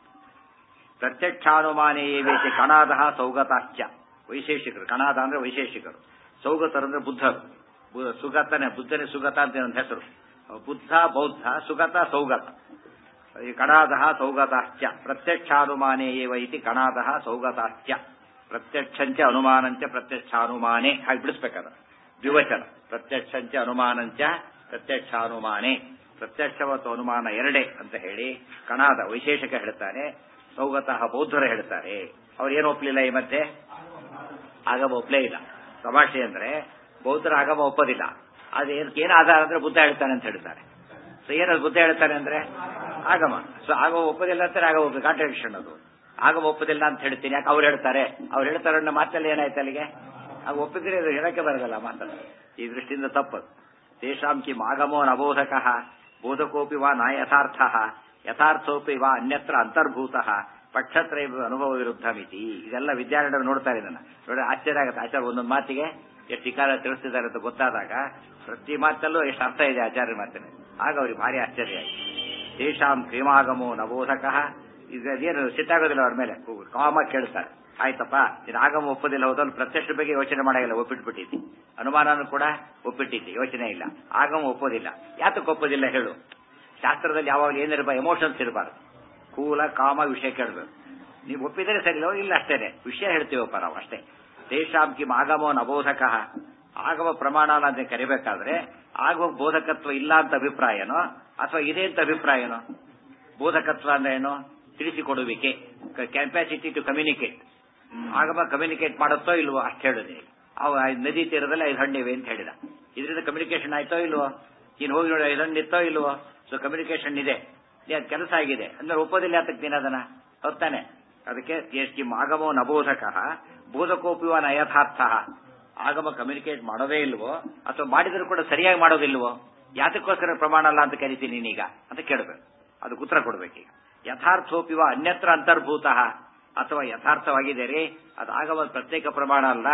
ಪ್ರತ್ಯಕ್ಷಾನುಮಾನೇ ಏವೇತಿ ಕಣಾದ ಸೌಗತಾಶ್ಚ ವೈಶೇಷಿಕರು ಕಣಾದ ಅಂದ್ರೆ ವೈಶೇಷಿಕರು ಸೌಗತರು ಅಂದ್ರೆ ಬುದ್ಧರು ಬು- ಸುಗತನೇ ಬುದ್ಧನೇ ಸುಗತ ಅಂತ ಒಂದು ಹೆಸರು ಬುದ್ಧ ಬೌದ್ಧ ಸುಗತ ಸೌಗತ ಈ ಕಣಾದ ಸೌಗತಾಶ್ಚ ಪ್ರತ್ಯಕ್ಷಾನುಮಾನೇ ಏವ ಇತಿ ಕಣಾದ ಸೌಗತಾಶ್ಚ ಪ್ರತ್ಯಕ್ಷಂಚ ಅನುಮಾನಂಚ ಪ್ರತ್ಯಕ್ಷಾನುಮಾನೇ ಹಾಗೆ ಬಿಡಿಸ್ಬೇಕಾದ ದ್ವಿವಚನ ಪ್ರತ್ಯಕ್ಷಂಚ ಅನುಮಾನಂಚ ಪ್ರತ್ಯಕ್ಷಾನುಮಾನೇ ಪ್ರತ್ಯಕ್ಷ ಮತ್ತು ಅನುಮಾನ ಎರಡೇ ಅಂತ ಹೇಳಿ ಕಣಾದ ವೈಶೇಷಿಕ ಹೇಳ್ತಾನೆ ಸೌಗತಃ ಬೌದ್ಧರು ಹೇಳ್ತಾರೆ ಅವ್ರು ಏನು ಒಪ್ಪಲಿಲ್ಲ ಈ ಮಧ್ಯೆ ಆಗಮ ಒಪ್ಪಲೇ ಇಲ್ಲ ತಮಾಷೆ ಅಂದ್ರೆ ಬೌದ್ಧರ ಆಗಮ ಒಪ್ಪೋದಿಲ್ಲ ಅದು ಏನು ಆಧಾರ ಅಂದ್ರೆ ಬುದ್ಧ ಹೇಳ್ತಾನೆ ಅಂತ ಹೇಳ್ತಾರೆ ಸೊ ಏನದು ಬುದ್ಧ ಹೇಳ್ತಾನೆ ಅಂದ್ರೆ ಆಗಮ ಸೊ ಆಗ ಒಪ್ಪೋದಿಲ್ಲ ಅಂತಾರೆ ಆಗ ಒಪ್ಪ ಕಾಂಟ್ರಡಿಕ್ಷನ್ ಅದು ಆಗ ಒಪ್ಪೋದಿಲ್ಲ ಅಂತ ಹೇಳ್ತೀನಿ ಯಾಕೆ ಅವ್ರು ಹೇಳ್ತಾರೆ ಅವ್ರು ಹೇಳ್ತಾರೆ ಅನ್ನೋ ಮಾತಲ್ಲಿ ಏನಾಯ್ತು ಅಲ್ಲಿಗೆ ಆಗ ಒಪ್ಪಿದ್ರೆ ಅದು ಹೇಳಕ್ಕೆ ಬರಲ್ಲ ಮಾತಲ್ಲ ಈ ದೃಷ್ಟಿಯಿಂದ ತಪ್ಪದು ತೇಷಾಂ ಕಿಂ ಆಗಮೋ ನಬೋಧಕ ಬೋಧಕೋಪಿ ವಾ ನ ಯಥಾರ್ಥ ಯಥಾರ್ಥೋಪಿ ವಾ ಅನ್ಯತ್ರ ಅಂತರ್ಭೂತ ಪಕ್ಷತ್ರ ಅನುಭವ ವಿರುದ್ಧ ಮಿತಿ ಇದೆಲ್ಲ ವಿದ್ಯಾರ್ಥಿಗಳು ನೋಡ್ತಾರೆ ಇದನ್ನ ನೋಡಿ ಆಶ್ಚರ್ಯ ಆಗುತ್ತೆ ಆಚಾರ್ಯ ಒಂದೊಂದು ಮಾತಿಗೆ ಎಷ್ಟು ವಿಕಾರ ತಿಳಿಸ್ತಿದ್ದಾರೆ ಅಂತ ಗೊತ್ತಾದಾಗ ಪ್ರತಿ ಮಾತಲ್ಲೂ ಎಷ್ಟು ಅರ್ಥ ಇದೆ ಆಚಾರ್ಯ ಮಾತಿನ ಆಗ ಅವ್ರಿಗೆ ಭಾರಿ ಆಶ್ಚರ್ಯ ಆಯ್ತು ತೇಷಾಂ ಕ್ರಿಮಾಗಮೋ ನಬೋಧಕ ಇದೇನು ಸಿಟ್ಟಾಗೋದಿಲ್ಲ ಅವ್ರ ಮೇಲೆ ಕಾಮ ಕೇಳ್ತಾರೆ ಆಯ್ತಪ್ಪ ನೀನು ಆಗಮ ಒಪ್ಪೋದಿಲ್ಲ ಹೋದಲ್ಲಿ ಪ್ರತ್ಯಕ್ಷ ಬಗ್ಗೆ ಯೋಚನೆ ಮಾಡಾಗಿಲ್ಲ ಒಪ್ಪಿಟ್ಬಿಟ್ಟಿದ್ದಿ ಅನುಮಾನನೂ ಕೂಡ ಒಪ್ಪಿಟ್ಟಿದ್ದಿ ಯೋಚನೆ ಇಲ್ಲ ಆಗಮ ಒಪ್ಪೋದಿಲ್ಲ ಯಾತಕ್ಕೆ ಒಪ್ಪೋದಿಲ್ಲ ಹೇಳು ಶಾಸ್ತ್ರದಲ್ಲಿ ಯಾವಾಗ ಏನಿರಬ ಎಮೋಷನ್ಸ್ ಇರಬಾರ್ದು ಕೂಲ ಕಾಮ ವಿಷಯ ಕೇಳಬೇಕು ನೀವು ಒಪ್ಪಿದರೆ ಸರಿ ಇಲ್ಲ ಇಲ್ಲ ಅಷ್ಟೇನೆ ವಿಷಯ ಹೇಳ್ತೀವಪ್ಪ ನಾವು ಅಷ್ಟೇ ತೇಷಾಂ ಕಿಂ ಆಗಮೋ ನಬೋಧಕ ಆಗಮ ಪ್ರಮಾಣ ಅಂತ ಕರಿಬೇಕಾದ್ರೆ ಆಗಮ ಬೋಧಕತ್ವ ಇಲ್ಲ ಅಂತ ಅಭಿಪ್ರಾಯನೋ ಅಥವಾ ಇದೆ ಅಂತ ಅಭಿಪ್ರಾಯನೋ ಬೋಧಕತ್ವ ಅಂದ್ರೆ ಏನು ತಿಳಿಸಿಕೊಡುವಿಕೆ ಕೆಪಾಸಿಟಿ ಟು ಕಮ್ಯುನಿಕೇಟ್ ಆಗಮ ಕಮ್ಯುನಿಕೇಟ್ ಮಾಡುತ್ತೋ ಇಲ್ವೋ ಅಷ್ಟು ಹೇಳುದೇ ಅವ ನದಿ ತೀರದಲ್ಲಿ ಐದು ಹಣ್ಣಿವೆ ಅಂತ ಹೇಳಿದ ಇದರಿಂದ ಕಮ್ಯುನಿಕೇಶನ್ ಆಯ್ತೋ ಇಲ್ವೋ ನೀನು ಹೋಗಿ ನೋಡಿ ಐದು ಹಣ್ಣು ಇತ್ತೋ ಇಲ್ವೋ ಸೊ ಕಮ್ಯುನಿಕೇಶನ್ ಇದೆ ಅದು ಕೆಲಸ ಆಗಿದೆ ಅಂದ್ರೆ ಒಪ್ಪೋದಿಲ್ಲ ಯಾತಕ್ಕೆ ನೀನು ಅದನ್ನ ಹೊತ್ತಾನೆ ಅದಕ್ಕೆ ಕಿಂ ಆಗಮೋ ನಬೋಧಕ ಬೋಧಕೋಪಿವ ನಯಥಾರ್ಥ ಆಗಮ ಕಮ್ಯುನಿಕೇಟ್ ಮಾಡೋದೇ ಇಲ್ವೋ ಅಥವಾ ಮಾಡಿದ್ರು ಕೂಡ ಸರಿಯಾಗಿ ಮಾಡೋದಿಲ್ವೋ ಯಾತಕ್ಕೋಸ್ಕರ ಪ್ರಮಾಣ ಅಲ್ಲ ಅಂತ ಕರಿತೀನಿ ನೀನೀಗ ಅಂತ ಕೇಳಬೇಕು ಅದಕ್ಕೆ ಉತ್ತರ ಕೊಡ್ಬೇಕೀಗ ಯಥಾರ್ಥೋಪಿವ ಅನ್ಯತ್ರ ಅಂತರ್ಭೂತ ಅಥವಾ ಯಥಾರ್ಥವಾಗಿದೆ ರೀ ಅದು ಆಗಮ ಪ್ರತ್ಯೇಕ ಪ್ರಮಾಣ ಅಲ್ಲ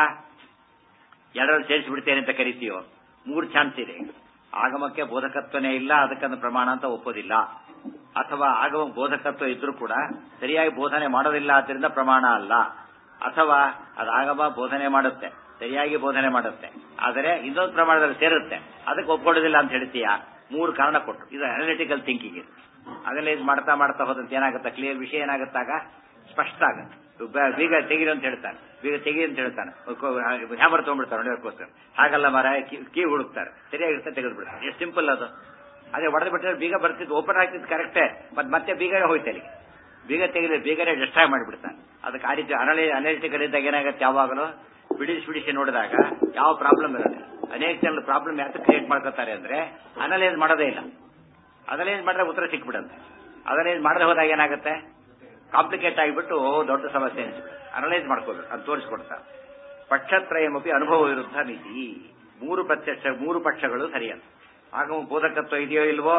ಎರಡರಲ್ಲಿ ಸೇರಿಸಿಬಿಡ್ತೇನೆ ಅಂತ ಕರಿತೀಯೋ ಮೂರು ಚಾನ್ಸ್ ಇದೆ ಆಗಮಕ್ಕೆ ಬೋಧಕತ್ವನೇ ಇಲ್ಲ ಅದಕ್ಕಂತ ಪ್ರಮಾಣ ಅಂತ ಒಪ್ಪೋದಿಲ್ಲ ಅಥವಾ ಆಗಮ ಬೋಧಕತ್ವ ಇದ್ರೂ ಕೂಡ ಸರಿಯಾಗಿ ಬೋಧನೆ ಮಾಡೋದಿಲ್ಲ ಆದ್ದರಿಂದ ಪ್ರಮಾಣ ಅಲ್ಲ ಅಥವಾ ಅದು ಆಗಮ ಬೋಧನೆ ಮಾಡುತ್ತೆ ಸರಿಯಾಗಿ ಬೋಧನೆ ಮಾಡುತ್ತೆ ಆದರೆ ಇನ್ನೊಂದು ಪ್ರಮಾಣದಲ್ಲಿ ಸೇರುತ್ತೆ ಅದಕ್ಕೆ ಒಪ್ಕೊಳ್ಳೋದಿಲ್ಲ ಅಂತ ಹೇಳ್ತೀಯಾ ಮೂರು ಕಾರಣ ಕೊಟ್ಟರು ಇದು ಅನಾಲಿಟಿಕಲ್ ಥಿಂಕಿಂಗ್ ಇದು ಅದೆಲ್ಲ ಇದು ಮಾಡ್ತಾ ಮಾಡ್ತಾ ಹೋದಂತೆ ಏನಾಗುತ್ತೆ ಕ್ಲಿಯರ್ ವಿಷಯ ಏನಾಗುತ್ತಾಗ ಸ್ಪಷ್ಟ ಆಗುತ್ತೆ ಬ- ಬೀಗ ತೆಗೀರಿ ಅಂತ ಹೇಳ್ತಾನೆ ಬೀಗ ತೆಗಿ ಅಂತ ಹೇಳ್ತಾನೆ ಹ್ಯಾಮರ್ ತಗೊಂಡ್ಬಿಡ್ತಾರೆ ನೋಡೋಕ್ಕೋಸ್ಕರ ಹಾಗಲ್ಲ ಮರ ಕೀ ಹುಡುಕ್ತಾರೆ ಸರಿಯಾಗಿರುತ್ತೆ ತೆಗೆದು ಬಿಡ್ತಾರೆ ಎಷ್ಟು ಸಿಂಪಲ್ ಅದು ಅದೇ ಹೊಡೆದು ಬಿಟ್ಟರೆ ಬೀಗ ಬರ್ತಿದ್ದು ಓಪನ್ ಆಗ್ತಿದ್ದು ಕರೆಕ್ಟೇ ಮತ್ತೆ ಮತ್ತೆ ಬೀಗನೇ ಹೋಯ್ತು ಅಲ್ಲಿಗೆ ಬೀಗ ತೆಗೆದ್ರೆ ಬೀಗನೇ ಡಿಸ್ಟ್ರಾಯ್ ಮಾಡಿಬಿಡ್ತಾನೆ ಅದಕ್ಕೆ ಆ ರೀತಿ ಅನಲಿ ಅನಾಲಿಟಿಕಲ್ ಇದ್ದಾಗ ಏನಾಗುತ್ತೆ ಯಾವಾಗಲೂ ಬಿಡಿಸಿ ಬಿಡಿಸಿ ನೋಡಿದಾಗ ಯಾವ ಪ್ರಾಬ್ಲಮ್ ಇರುತ್ತೆ ಅನೇಕ ಜನ ಪ್ರಾಬ್ಲಮ್ ಯಾಕೆ ಕ್ರಿಯೇಟ್ ಮಾಡ್ಕೋತಾರೆ ಅಂದ್ರೆ ಅನಲೈಸ್ ಮಾಡೋದೇ ಇಲ್ಲ ಅನಲೈಸ್ ಮಾಡಿದ್ರೆ ಉತ್ತರ ಸಿಕ್ಬಿಡುತ್ತೆ ಅನಲೈಸ್ ಮಾಡದೆ ಹೋದಾಗ ಏನಾಗುತ್ತೆ ಕಾಂಪ್ಲಿಕೇಟ್ ಆಗಿಬಿಟ್ಟು ಓ ದೊಡ್ಡ ಸಮಸ್ಯೆ ಅನಿಸ್ಬಿಡುತ್ತೆ ಅನಲೈಸ್ ಮಾಡ್ಕೋಬೇಕು ಅದು ತೋರಿಸ್ಕೊಡ್ತಾರೆ ಪಕ್ಷತ್ರಯಮಪಿ ಅನುಭವ ವಿರುದ್ಧ ನೀತಿ ಮೂರು ಪ್ರತ್ಯಕ್ಷ ಮೂರು ಪಕ್ಷಗಳು ಸರಿಯಲ್ಲ ಆಗ ಬೋಧಕತ್ವ ಇದೆಯೋ ಇಲ್ವೋ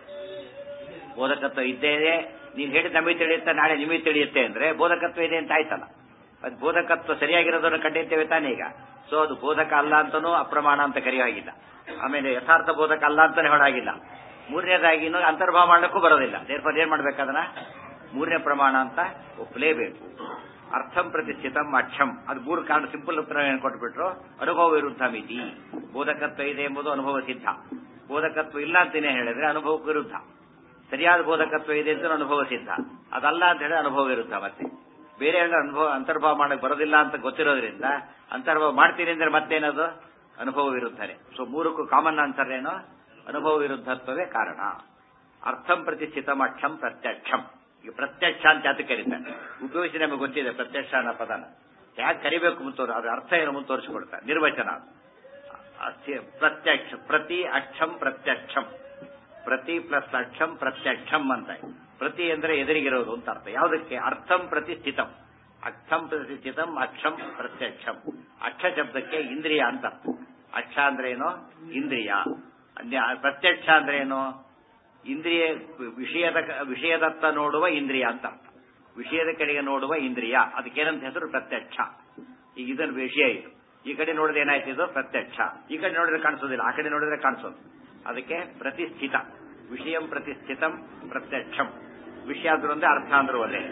ಬೋಧಕತ್ವ ಇದ್ದೇ ಇದೆ ನೀನು ಹೇಳಿದ ನಮಗೆ ತಿಳಿಯುತ್ತೆ ನಾಳೆ ನಿಮಗೆ ತಿಳಿಯುತ್ತೆ ಅಂದ್ರೆ ಬೋಧಕತ್ವ ಇದೆ ಅಂತ ಆಯ್ತಲ್ಲ ಅದು ಬೋಧಕತ್ವ ಸರಿಯಾಗಿರೋದನ್ನು ಕಂಡಿರ್ತೇವೆ ತಾನೇ ಈಗ ಸೊ ಅದು ಬೋಧಕ ಅಲ್ಲ ಅಂತನೂ ಅಪ್ರಮಾಣ ಅಂತ ಕರೆಯೋ ಹಾಗಿಲ್ಲ ಆಮೇಲೆ ಯಥಾರ್ಥ ಬೋಧಕ ಅಲ್ಲ ಅಂತಾನೆ ಹೇಳಾಗಿಲ್ಲ ಮೂರನೇದಾಗಿ ಇನ್ನು ಅಂತರ್ಭಾವ ಮಾಡಕ್ಕೂ ಬರೋದಿಲ್ಲ ದೇರ್ಫರ್ ಏನ್ ಮಾಡ್ಬೇಕದನ್ನ ಮೂರನೇ ಪ್ರಮಾಣ ಅಂತ ಒಪ್ಪಲೇಬೇಕು ಅರ್ಥಂ ಪ್ರತಿಷ್ಠಿತಂ ಅಕ್ಷಂ ಅದು ಮೂರು ಕಾರಣ ಸಿಂಪಲ್ ಉತ್ತರ ಏನು ಕೊಟ್ಬಿಟ್ರು ಅನುಭವ ವಿರುದ್ಧ ಮಿತಿ ಬೋಧಕತ್ವ ಇದೆ ಎಂಬುದು ಅನುಭವ ಸಿದ್ಧ ಬೋಧಕತ್ವ ಇಲ್ಲ ಅಂತೇನೆ ಹೇಳಿದ್ರೆ ಅನುಭವ ವಿರುದ್ಧ ಸರಿಯಾದ ಬೋಧಕತ್ವ ಇದೆ ಅಂತ ಅನುಭವ ಸಿದ್ಧ ಅದಲ್ಲ ಅಂತ ಹೇಳಿದ್ರೆ ಅನುಭವ ವಿರುದ್ಧ ಮತ್ತೆ ಬೇರೆ ಎಲ್ಲ ಅನುಭವ ಅಂತರ್ಭಾವ ಮಾಡಕ್ ಬರೋದಿಲ್ಲ ಅಂತ ಗೊತ್ತಿರೋದ್ರಿಂದ ಅಂತರ್ಭಾವ ಮಾಡ್ತೀನಿ ಅಂದ್ರೆ ಮತ್ತೇನದು ಅನುಭವ ವಿರುದ್ಧನೇ ಸೊ ಮೂರಕ್ಕೂ ಕಾಮನ್ ಆನ್ಸರ್ ಏನು ಅನುಭವ ವಿರುದ್ಧತ್ವವೇ ಕಾರಣ ಅರ್ಥಂ ಪ್ರತಿಷ್ಠಿತಂ ಅಕ್ಷಂ ಪ್ರತ್ಯಕ್ಷಂ ಈಗ ಪ್ರತ್ಯಕ್ಷ ಅಂತ ಯಾತಕ್ಕೆ ಕರೀತಾರೆ ಉಪಯೋಗಿಸಿ ನಮಗೆ ಗೊತ್ತಿದೆ ಪ್ರತ್ಯಕ್ಷ ಅನ್ನೋ ಪದನ ಯಾಕೆ ಕರಿಬೇಕು ಮುಂತೋರು ಅದ್ರ ಅರ್ಥ ಏನು ಮುಂದೆ ತೋರಿಸ್ಕೊಡ್ತಾರೆ ನಿರ್ವಚನ ಅದು. ಅಸ್ಯ ಪ್ರತ್ಯಕ್ಷ ಪ್ರತಿ ಅಕ್ಷಂ ಪ್ರತ್ಯಕ್ಷಂ ಪ್ರತಿ ಪ್ಲಸ್ ಅಕ್ಷಂ ಪ್ರತ್ಯಕ್ಷಂ ಅಂತ ಪ್ರತಿ ಅಂದ್ರೆ ಎದುರಿಗಿರೋದು ಅಂತ ಅರ್ಥ ಯಾವುದಕ್ಕೆ ಅರ್ಥಂ ಪ್ರತಿಷ್ಠಿತಂ ಅಕ್ಷಂ ಪ್ರತಿಷ್ಠಿತಂ ಅಕ್ಷಂ ಪ್ರತ್ಯಕ್ಷಂ ಅಕ್ಷ ಶಬ್ದಕ್ಕೆ ಇಂದ್ರಿಯ ಅಂತ ಅರ್ಥ. ಅಕ್ಷ ಅಂದ್ರೆ ಏನು ಇಂದ್ರಿಯ ಅನ್ಯ- ಪ್ರತ್ಯಕ್ಷ ಅಂದ್ರೆ ಏನು ಇಂದ್ರಿಯ ವಿಷಯದ ವಿಷಯದತ್ತ ನೋಡುವ ಇಂದ್ರಿಯ ಅಂತ ಅರ್ಥ ವಿಷಯದ ಕಡೆಗೆ ನೋಡುವ ಇಂದ್ರಿಯ ಅದಕ್ಕೇನಂತ ಹೆಸರು ಪ್ರತ್ಯಕ್ಷ ಈಗ ಇದನ್ನ ವಿಷಯ ಇದು ಈ ಕಡೆ ನೋಡಿದ್ರೆ ಏನಾಯ್ತು ಇದು ಪ್ರತ್ಯಕ್ಷ ಈ ಕಡೆ ನೋಡಿದ್ರೆ ಕಾಣಿಸೋದಿಲ್ಲ ಆ ಕಡೆ ನೋಡಿದ್ರೆ ಕಾಣಿಸೋದು ಅದಕ್ಕೆ ಪ್ರತಿಷ್ಠಿತ ವಿಷಯಂ ಪ್ರತಿಷ್ಠಿತಂ ಪ್ರತ್ಯಕ್ಷಂ ವಿಷಯ ಆದ್ರೂ ಒಂದೇ ಅರ್ಥ ಅಂದ್ರೂ ಅಲ್ಲೇ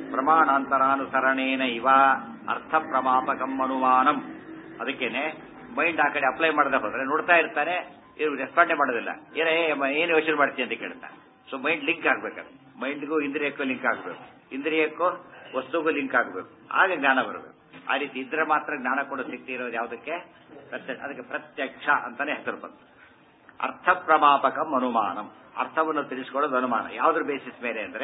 ಪ್ರಮಾಣಾಂತರಾನುಸರಣೇನ ಇವ ಅರ್ಥ ಪ್ರಮಾಪಕಂ ಅನುಮಾನಂ ಅದಕ್ಕೇನೆ ಮೈಂಡ್ ಆ ಕಡೆ ಅಪ್ಲೈ ಮಾಡದೆ ಹೋದ್ರೆ ನೋಡ್ತಾ ಇರ್ತಾನೆ ಇವ್ರು ರೆಸ್ಪಾಂಡೇ ಮಾಡೋದಿಲ್ಲ ಏನೇ ಏನು ಯೋಚನೆ ಮಾಡ್ತೀನಿ ಅಂತ ಕೇಳ್ತಾನೆ ಸೊ ಮೈಂಡ್ ಲಿಂಕ್ ಆಗ್ಬೇಕದು ಮೈಂಡ್ಗೂ ಇಂದ್ರಿಯಕ್ಕೂ ಲಿಂಕ್ ಆಗಬೇಕು ಇಂದ್ರಿಯಕ್ಕೂ ವಸ್ತುಗೂ ಲಿಂಕ್ ಆಗಬೇಕು ಆಗ ಜ್ಞಾನ ಬರಬೇಕು ಆ ರೀತಿ ಇದ್ರೆ ಮಾತ್ರ ಜ್ಞಾನ ಕೊಡೋ ಶಕ್ತಿ ಇರೋದು ಯಾವುದಕ್ಕೆ ಪ್ರತ್ಯಕ್ಷ ಅದಕ್ಕೆ ಪ್ರತ್ಯಕ್ಷ ಅಂತಾನೆ ಹೆಸರು ಬಂತು ಅರ್ಥ ಪ್ರಮಾಪಕಂ ಅನುಮಾನಂ ಅರ್ಥವನ್ನು ತಿಳಿಸ್ಕೊಳ್ಳೋದು ಅನುಮಾನ ಯಾವುದ್ರ ಬೇಸಿಸ್ ಮೇಲೆ ಅಂದ್ರೆ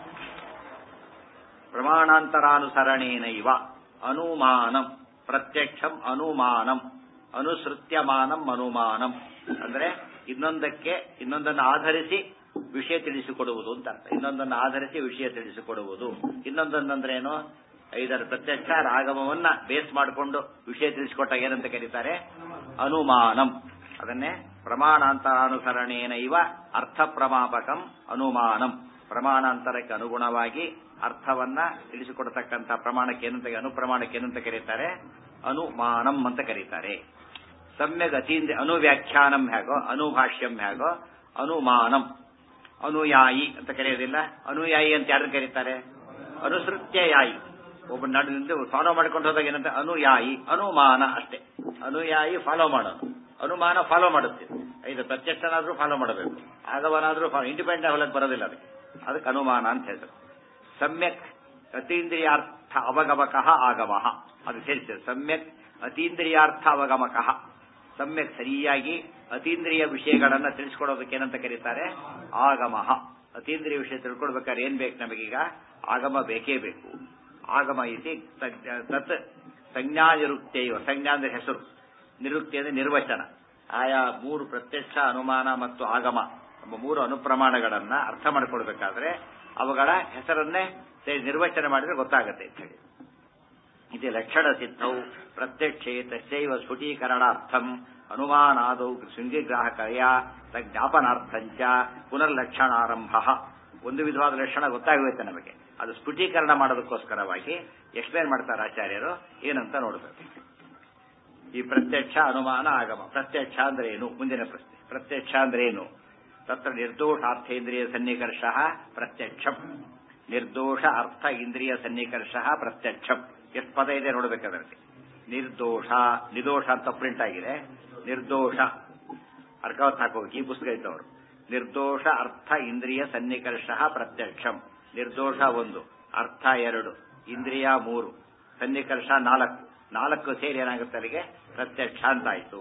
ಪ್ರಮಾಣಾಂತರಾನುಸರಣೇನ ಇವ ಅನುಮಾನಂ ಪ್ರತ್ಯಕ್ಷಂ ಅನುಮಾನಂ ಅನುಸೃತ್ಯಮಾನಂ ಅನುಮಾನಂ ಅಂದ್ರೆ ಇನ್ನೊಂದಕ್ಕೆ ಇನ್ನೊಂದನ್ನು ಆಧರಿಸಿ ವಿಷಯ ತಿಳಿಸಿಕೊಡುವುದು ಅಂತ ಅರ್ಥ ಇನ್ನೊಂದನ್ನು ಆಧರಿಸಿ ವಿಷಯ ತಿಳಿಸಿಕೊಡುವುದು ಇನ್ನೊಂದೊಂದಂದ್ರೆ ಏನು ಐದರ ಪ್ರತ್ಯಕ್ಷ ಆಗಮವನ್ನ ಬೇಸ್ ಮಾಡಿಕೊಂಡು ವಿಷಯ ತಿಳಿಸಿಕೊಟ್ಟಾಗ ಏನಂತ ಕರೀತಾರೆ ಅನುಮಾನಂ ಅದನ್ನೇ ಪ್ರಮಾಣಾಂತರಾನುಸರಣೇನ ಇವ ಅರ್ಥ ಪ್ರಮಾಪಕಂ ಅನುಮಾನಂ ಪ್ರಮಾಣಾಂತರಕ್ಕೆ ಅನುಗುಣವಾಗಿ ಅರ್ಥವನ್ನ ತಿಳಿಸಿಕೊಡತಕ್ಕಂಥ ಪ್ರಮಾಣಕ್ಕೆ ಏನಂತ ಅನುಪ್ರಮಾಣಕ್ಕೆ ಏನಂತ ಕರೀತಾರೆ ಅನುಮಾನಂ ಅಂತ ಕರೀತಾರೆ ಸಮ್ಯಕ್ ಅತೀಂದ್ರ ಅನುವ್ಯಾಖ್ಯಾನಂ ಹೇಗೋ ಅನುಭಾಷ್ಯಂ ಹೇಗೋ ಅನುಮಾನಂ ಅನುಯಾಯಿ ಅಂತ ಕರೆಯೋದಿಲ್ಲ ಅನುಯಾಯಿ ಅಂತ ಯಾರು ಕರೀತಾರೆ ಅನುಸೃತ್ಯಯಾಯಿ ಒಬ್ಬ ನಡು ಫಾಲೋ ಮಾಡ್ಕೊಂಡು ಹೋದಾಗ ಏನಂತ ಅನುಯಾಯಿ ಅನುಮಾನ ಅಷ್ಟೇ ಅನುಯಾಯಿ ಫಾಲೋ ಮಾಡೋದು ಅನುಮಾನ ಫಾಲೋ ಮಾಡುತ್ತೆ ಇದು ಪ್ರತ್ಯಕ್ಷನಾದ್ರೂ ಫಾಲೋ ಮಾಡಬೇಕು ಆಗವನಾದ್ರೂ ಫಾಲೋ ಇಂಡಿಪೆಂಡೆಂಟ್ ಹೊಲಕ್ಕೆ ಬರೋದಿಲ್ಲ ಅದಕ್ಕೆ ಅದಕ್ಕೆ ಅನುಮಾನ ಅಂತ ಹೇಳ್ತಾರೆ ಸಮ್ಯಕ್ ಅತೀಂದ್ರಿಯಾರ್ಥ ಅವಗಮಕಃ ಆಗಮಃ ಅದು ಸೇರಿಸ್ತದೆ ಸಮ್ಯಕ್ ಅತೀಂದ್ರಿಯಾರ್ಥ ಅವಗಮಕಃ ಸಮ್ಯಕ್ ಸರಿಯಾಗಿ ಅತೀಂದ್ರಿಯ ವಿಷಯಗಳನ್ನ ತಿಳಿಸ್ಕೊಡೋದಕ್ಕೆ ಏನಂತ ಕರೀತಾರೆ ಆಗಮಃ ಅತೀಂದ್ರಿಯ ವಿಷಯ ತಿಳ್ಕೊಳ್ಬೇಕಾದ್ರೆ ಏನ್ ಬೇಕು ನಮಗೀಗ ಆಗಮ ಬೇಕೇ ಬೇಕು ಆಗಮ ಇತಿ ತತ್ ಸಂಜ್ಞಾ ನಿರುಕ್ತಿಯೋ ಸಂಜ್ಞಾ ಅಂದ್ರೆ ಹೆಸರು ನಿರುಕ್ತಿ ಅಂದ್ರೆ ನಿರ್ವಚನ ಆಯಾ ಮೂರು ಪ್ರತ್ಯಕ್ಷ ಅನುಮಾನ ಮತ್ತು ಆಗಮ ಎಂಬ ಮೂರು ಅನುಪ್ರಮಾಣಗಳನ್ನ ಅರ್ಥ ಮಾಡಿಕೊಡ್ಬೇಕಾದ್ರೆ ಅವುಗಳ ಹೆಸರನ್ನೇ ನಿರ್ವಚನ ಮಾಡಿದ್ರೆ ಗೊತ್ತಾಗತ್ತೆ ಅಂತ ಹೇಳಿ ಇದು ಲಕ್ಷಣ ಸಿದ್ಧವು ಪ್ರತ್ಯಕ್ಷೆ ತಸ್ಯೈವ ಸ್ಫುಟೀಕರಣಾರ್ಥಂ ಅನುಮಾನಾದೌ ಶೃಂಗಿಗ್ರಾಹಕಯ ಜ್ಞಾಪನಾರ್ಥಂಚ ಪುನರ್ಲಕ್ಷಣಾರಂಭ ಒಂದು ವಿಧವಾದ ಲಕ್ಷಣ ಗೊತ್ತಾಗುತ್ತೆ ನಮಗೆ ಅದು ಸ್ಫುಟೀಕರಣ ಮಾಡೋದಕ್ಕೋಸ್ಕರವಾಗಿ ಎಕ್ಸ್ಪ್ಲೇನ್ ಮಾಡ್ತಾರೆ ಆಚಾರ್ಯರು ಏನಂತ ನೋಡಬೇಕು ಈ ಪ್ರತ್ಯಕ್ಷ ಅನುಮಾನ ಆಗಮ ಪ್ರತ್ಯಕ್ಷ ಅಂದ್ರೆ ಏನು ಮುಂದಿನ ಪ್ರಶ್ನೆ ಪ್ರತ್ಯಕ್ಷ ಅಂದ್ರೆ ಏನು ತತ್ರ ನಿರ್ದೋಷಾರ್ಥೇಂದ್ರಿಯ ಸನ್ನಿಕರ್ಷ ಪ್ರತ್ಯಕ್ಷಂ ನಿರ್ದೋಷ ಅರ್ಥ ಇಂದ್ರಿಯ ಸನ್ನಿಕರ್ಷ ಪ್ರತ್ಯಕ್ಷಂ ಎಷ್ಟು ಪದ ಇದೆ ನೋಡ್ಬೇಕಾದ್ರಲ್ಲಿ ನಿರ್ದೋಷ ನಿದೋಷ ಅಂತ ಪ್ರಿಂಟ್ ಆಗಿದೆ ನಿರ್ದೋಷ ಅರ್ಕಾವತ್ ಹಾಕೋಗಿ ಈ ಪುಸ್ತಕ ಇದ್ದವರು ನಿರ್ದೋಷ ಅರ್ಥ ಇಂದ್ರಿಯ ಸನ್ನಿಕರ್ಷ ಪ್ರತ್ಯಕ್ಷಂ ನಿರ್ದೋಷ ಒಂದು ಅರ್ಥ ಎರಡು ಇಂದ್ರಿಯ ಮೂರು ಸನ್ನಿಕರ್ಷ ನಾಲ್ಕು ನಾಲ್ಕು ಸೇರಿ ಏನಾಗುತ್ತೆ ಅಲ್ಲಿಗೆ ಪ್ರತ್ಯಕ್ಷ ಅಂತಾಯ್ತು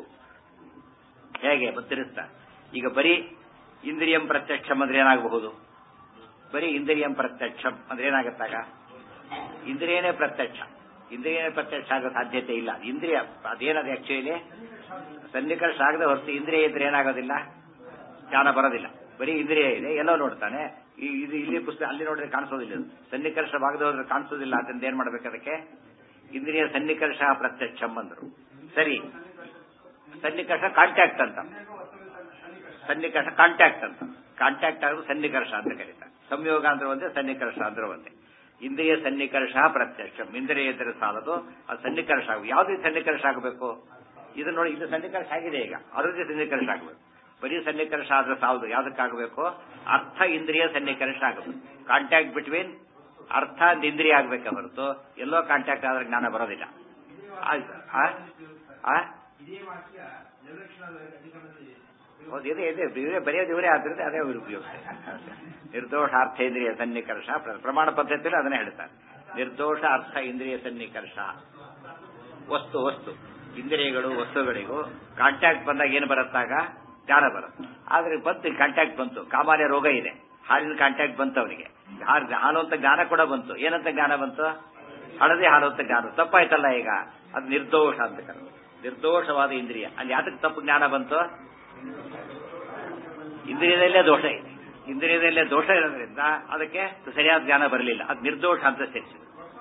ಹೇಗೆ ಗೊತ್ತಿರುತ್ತಾ ಈಗ ಬರೀ ಇಂದ್ರಿಯಂ ಪ್ರತ್ಯಕ್ಷಂ ಅಂದ್ರೆ ಏನಾಗಬಹುದು ಬರೀ ಇಂದ್ರಿಯಂ ಪ್ರತ್ಯಕ್ಷಂ ಅಂದ್ರೆ ಏನಾಗತ್ತಾಗ ಇಂದ್ರಿಯನೇ ಪ್ರತ್ಯಕ್ಷ ಇಂದ್ರಿಯನೇ ಪ್ರತ್ಯಕ್ಷ ಆಗೋ ಸಾಧ್ಯತೆ ಇಲ್ಲ ಇಂದ್ರಿಯ ಅದೇನದು ಆಕ್ಚುಲಿ ಸನ್ನಿಕರ್ಷ ಆಗದೆ ಹೊರತು ಇಂದ್ರಿಯ ಇದ್ರೆ ಏನಾಗೋದಿಲ್ಲ ಜ್ಞಾನ ಬರೋದಿಲ್ಲ ಬರೀ ಇಂದ್ರಿಯ ಇದೆ ಎಲ್ಲೋ ನೋಡ್ತಾನೆ ಇದು ಇಲ್ಲಿ ಪುಸ್ತಕ ಅಲ್ಲಿ ನೋಡಿದ್ರೆ ಕಾಣಿಸೋದಿಲ್ಲ ಸನ್ನಿಕರ್ಷವಾಗದೆ ಹೋದ್ರೆ ಕಾಣಿಸೋದಿಲ್ಲ ಅದರಿಂದ ಏನ್ ಮಾಡ್ಬೇಕು ಅದಕ್ಕೆ ಇಂದ್ರಿಯ ಸನ್ನಿಕರ್ಷ ಪ್ರತ್ಯಕ್ಷಂ ಅಂದ್ರು ಸರಿ ಸನ್ನಿಕರ್ಷ ಕಾಂಟ್ಯಾಕ್ಟ್ ಅಂತ ಸನ್ನಿಕರ್ಷ ಕಾಂಟ್ಯಾಕ್ಟ್ ಅಂತ ಕಾಂಟ್ಯಾಕ್ಟ್ ಆಗೋದು ಸನ್ನಿಕರ್ಷ ಅಂತ ಕರೀತಾರೆ ಸಂಯೋಗ ಅಂದ್ರೆ ಒಂದೇ ಸನ್ನಿಕರ್ಷ ಅಂದ್ರೆ ಒಂದೇ ಇಂದ್ರಿಯ ಸನ್ನಿಕರ್ಷ ಪ್ರತ್ಯಕ್ಷ ಇಂದ್ರಿಯ ಇದ್ರೆ ಸಾಲದು ಅದು ಸನ್ನಿಕರ್ಷ ಆಗ ಯಾವ್ದು ಸನ್ನಿಕರ್ಷ ಆಗಬೇಕು ಇದು ನೋಡಿ ಇದು ಸನ್ನಿಕರ್ಷ ಆಗಿದೆ ಈಗ ಅದ್ರದ್ದು ಸನ್ನಿಕರ್ಷ ಆಗಬೇಕು ಬರೀ ಸನ್ನಿಕರ್ಷ ಆದ್ರೆ ಸಾಲದು ಯಾವ್ದಕ್ಕಾಗಬೇಕು ಅರ್ಥ ಇಂದ್ರಿಯ ಸನ್ನಿಕರ್ಷ ಆಗಬೇಕು ಕಾಂಟ್ಯಾಕ್ಟ್ ಬಿಟ್ವೀನ್ ಅರ್ಥ ಅಂದ್ ಇಂದ್ರಿಯ ಆಗ್ಬೇಕ ಹೊರತು ಎಲ್ಲೋ ಕಾಂಟ್ಯಾಕ್ಟ್ ಆದ್ರೆ ಜ್ಞಾನ ಬರೋದಿಲ್ಲ ಹೌದು ಇದೆ ಇದೆ ಇವರೇ ಬರೆಯೋದು ಇವರೇ ಆದ್ರಿಂದ ಅದೇ ಅವರು ಉಪಯೋಗಿಸ್ತಾರೆ ನಿರ್ದೋಷ ಅರ್ಥ ಇಂದ್ರಿಯ ಸನ್ನಿಕರ್ಷ ಪ್ರಮಾಣ ಪದ್ಧತಿಯಲ್ಲಿ ಅದನ್ನೇ ಹೇಳ್ತಾರೆ ನಿರ್ದೋಷ ಅರ್ಥ ಇಂದ್ರಿಯ ಸನ್ನಿಕರ್ಷ ವಸ್ತು ವಸ್ತು ಇಂದ್ರಿಯಗಳು ವಸ್ತುಗಳಿಗೂ ಕಾಂಟ್ಯಾಕ್ಟ್ ಬಂದಾಗ ಏನು ಬರುತ್ತಾಗ ಜ್ಞಾನ ಬರುತ್ತೆ ಆದ್ರೆ ಬಂತು ಕಾಂಟ್ಯಾಕ್ಟ್ ಬಂತು ಕಾಮಾಲೆ ರೋಗ ಇದೆ ಹಾಲಿನ ಕಾಂಟ್ಯಾಕ್ಟ್ ಬಂತು ಅವನಿಗೆ ಹಾಲು ಅಂತ ಜ್ಞಾನ ಕೂಡ ಬಂತು ಏನಂತ ಜ್ಞಾನ ಬಂತು ಹಳದಿ ಹಾಲು ಅಂತ ಜ್ಞಾನ ತಪ್ಪಾಯ್ತಲ್ಲ ಈಗ ಅದು ನಿರ್ದೋಷ ಅಂತ ಕರೆದು ನಿರ್ದೋಷವಾದ ಇಂದ್ರಿಯ ಅಲ್ಲಿ ಯಾತಕ್ಕೆ ತಪ್ಪು ಜ್ಞಾನ ಬಂತು ಇಂದ್ರಿಯದಲ್ಲೇ ದೋಷ ಇದೆ ಇಂದ್ರಿಯದಲ್ಲೇ ದೋಷ ಇರೋದ್ರಿಂದ ಅದಕ್ಕೆ ಸರಿಯಾದ ಜ್ಞಾನ ಬರಲಿಲ್ಲ ಅದು ನಿರ್ದೋಷ ಅಂತ ಸೇರಿಸಿದೆ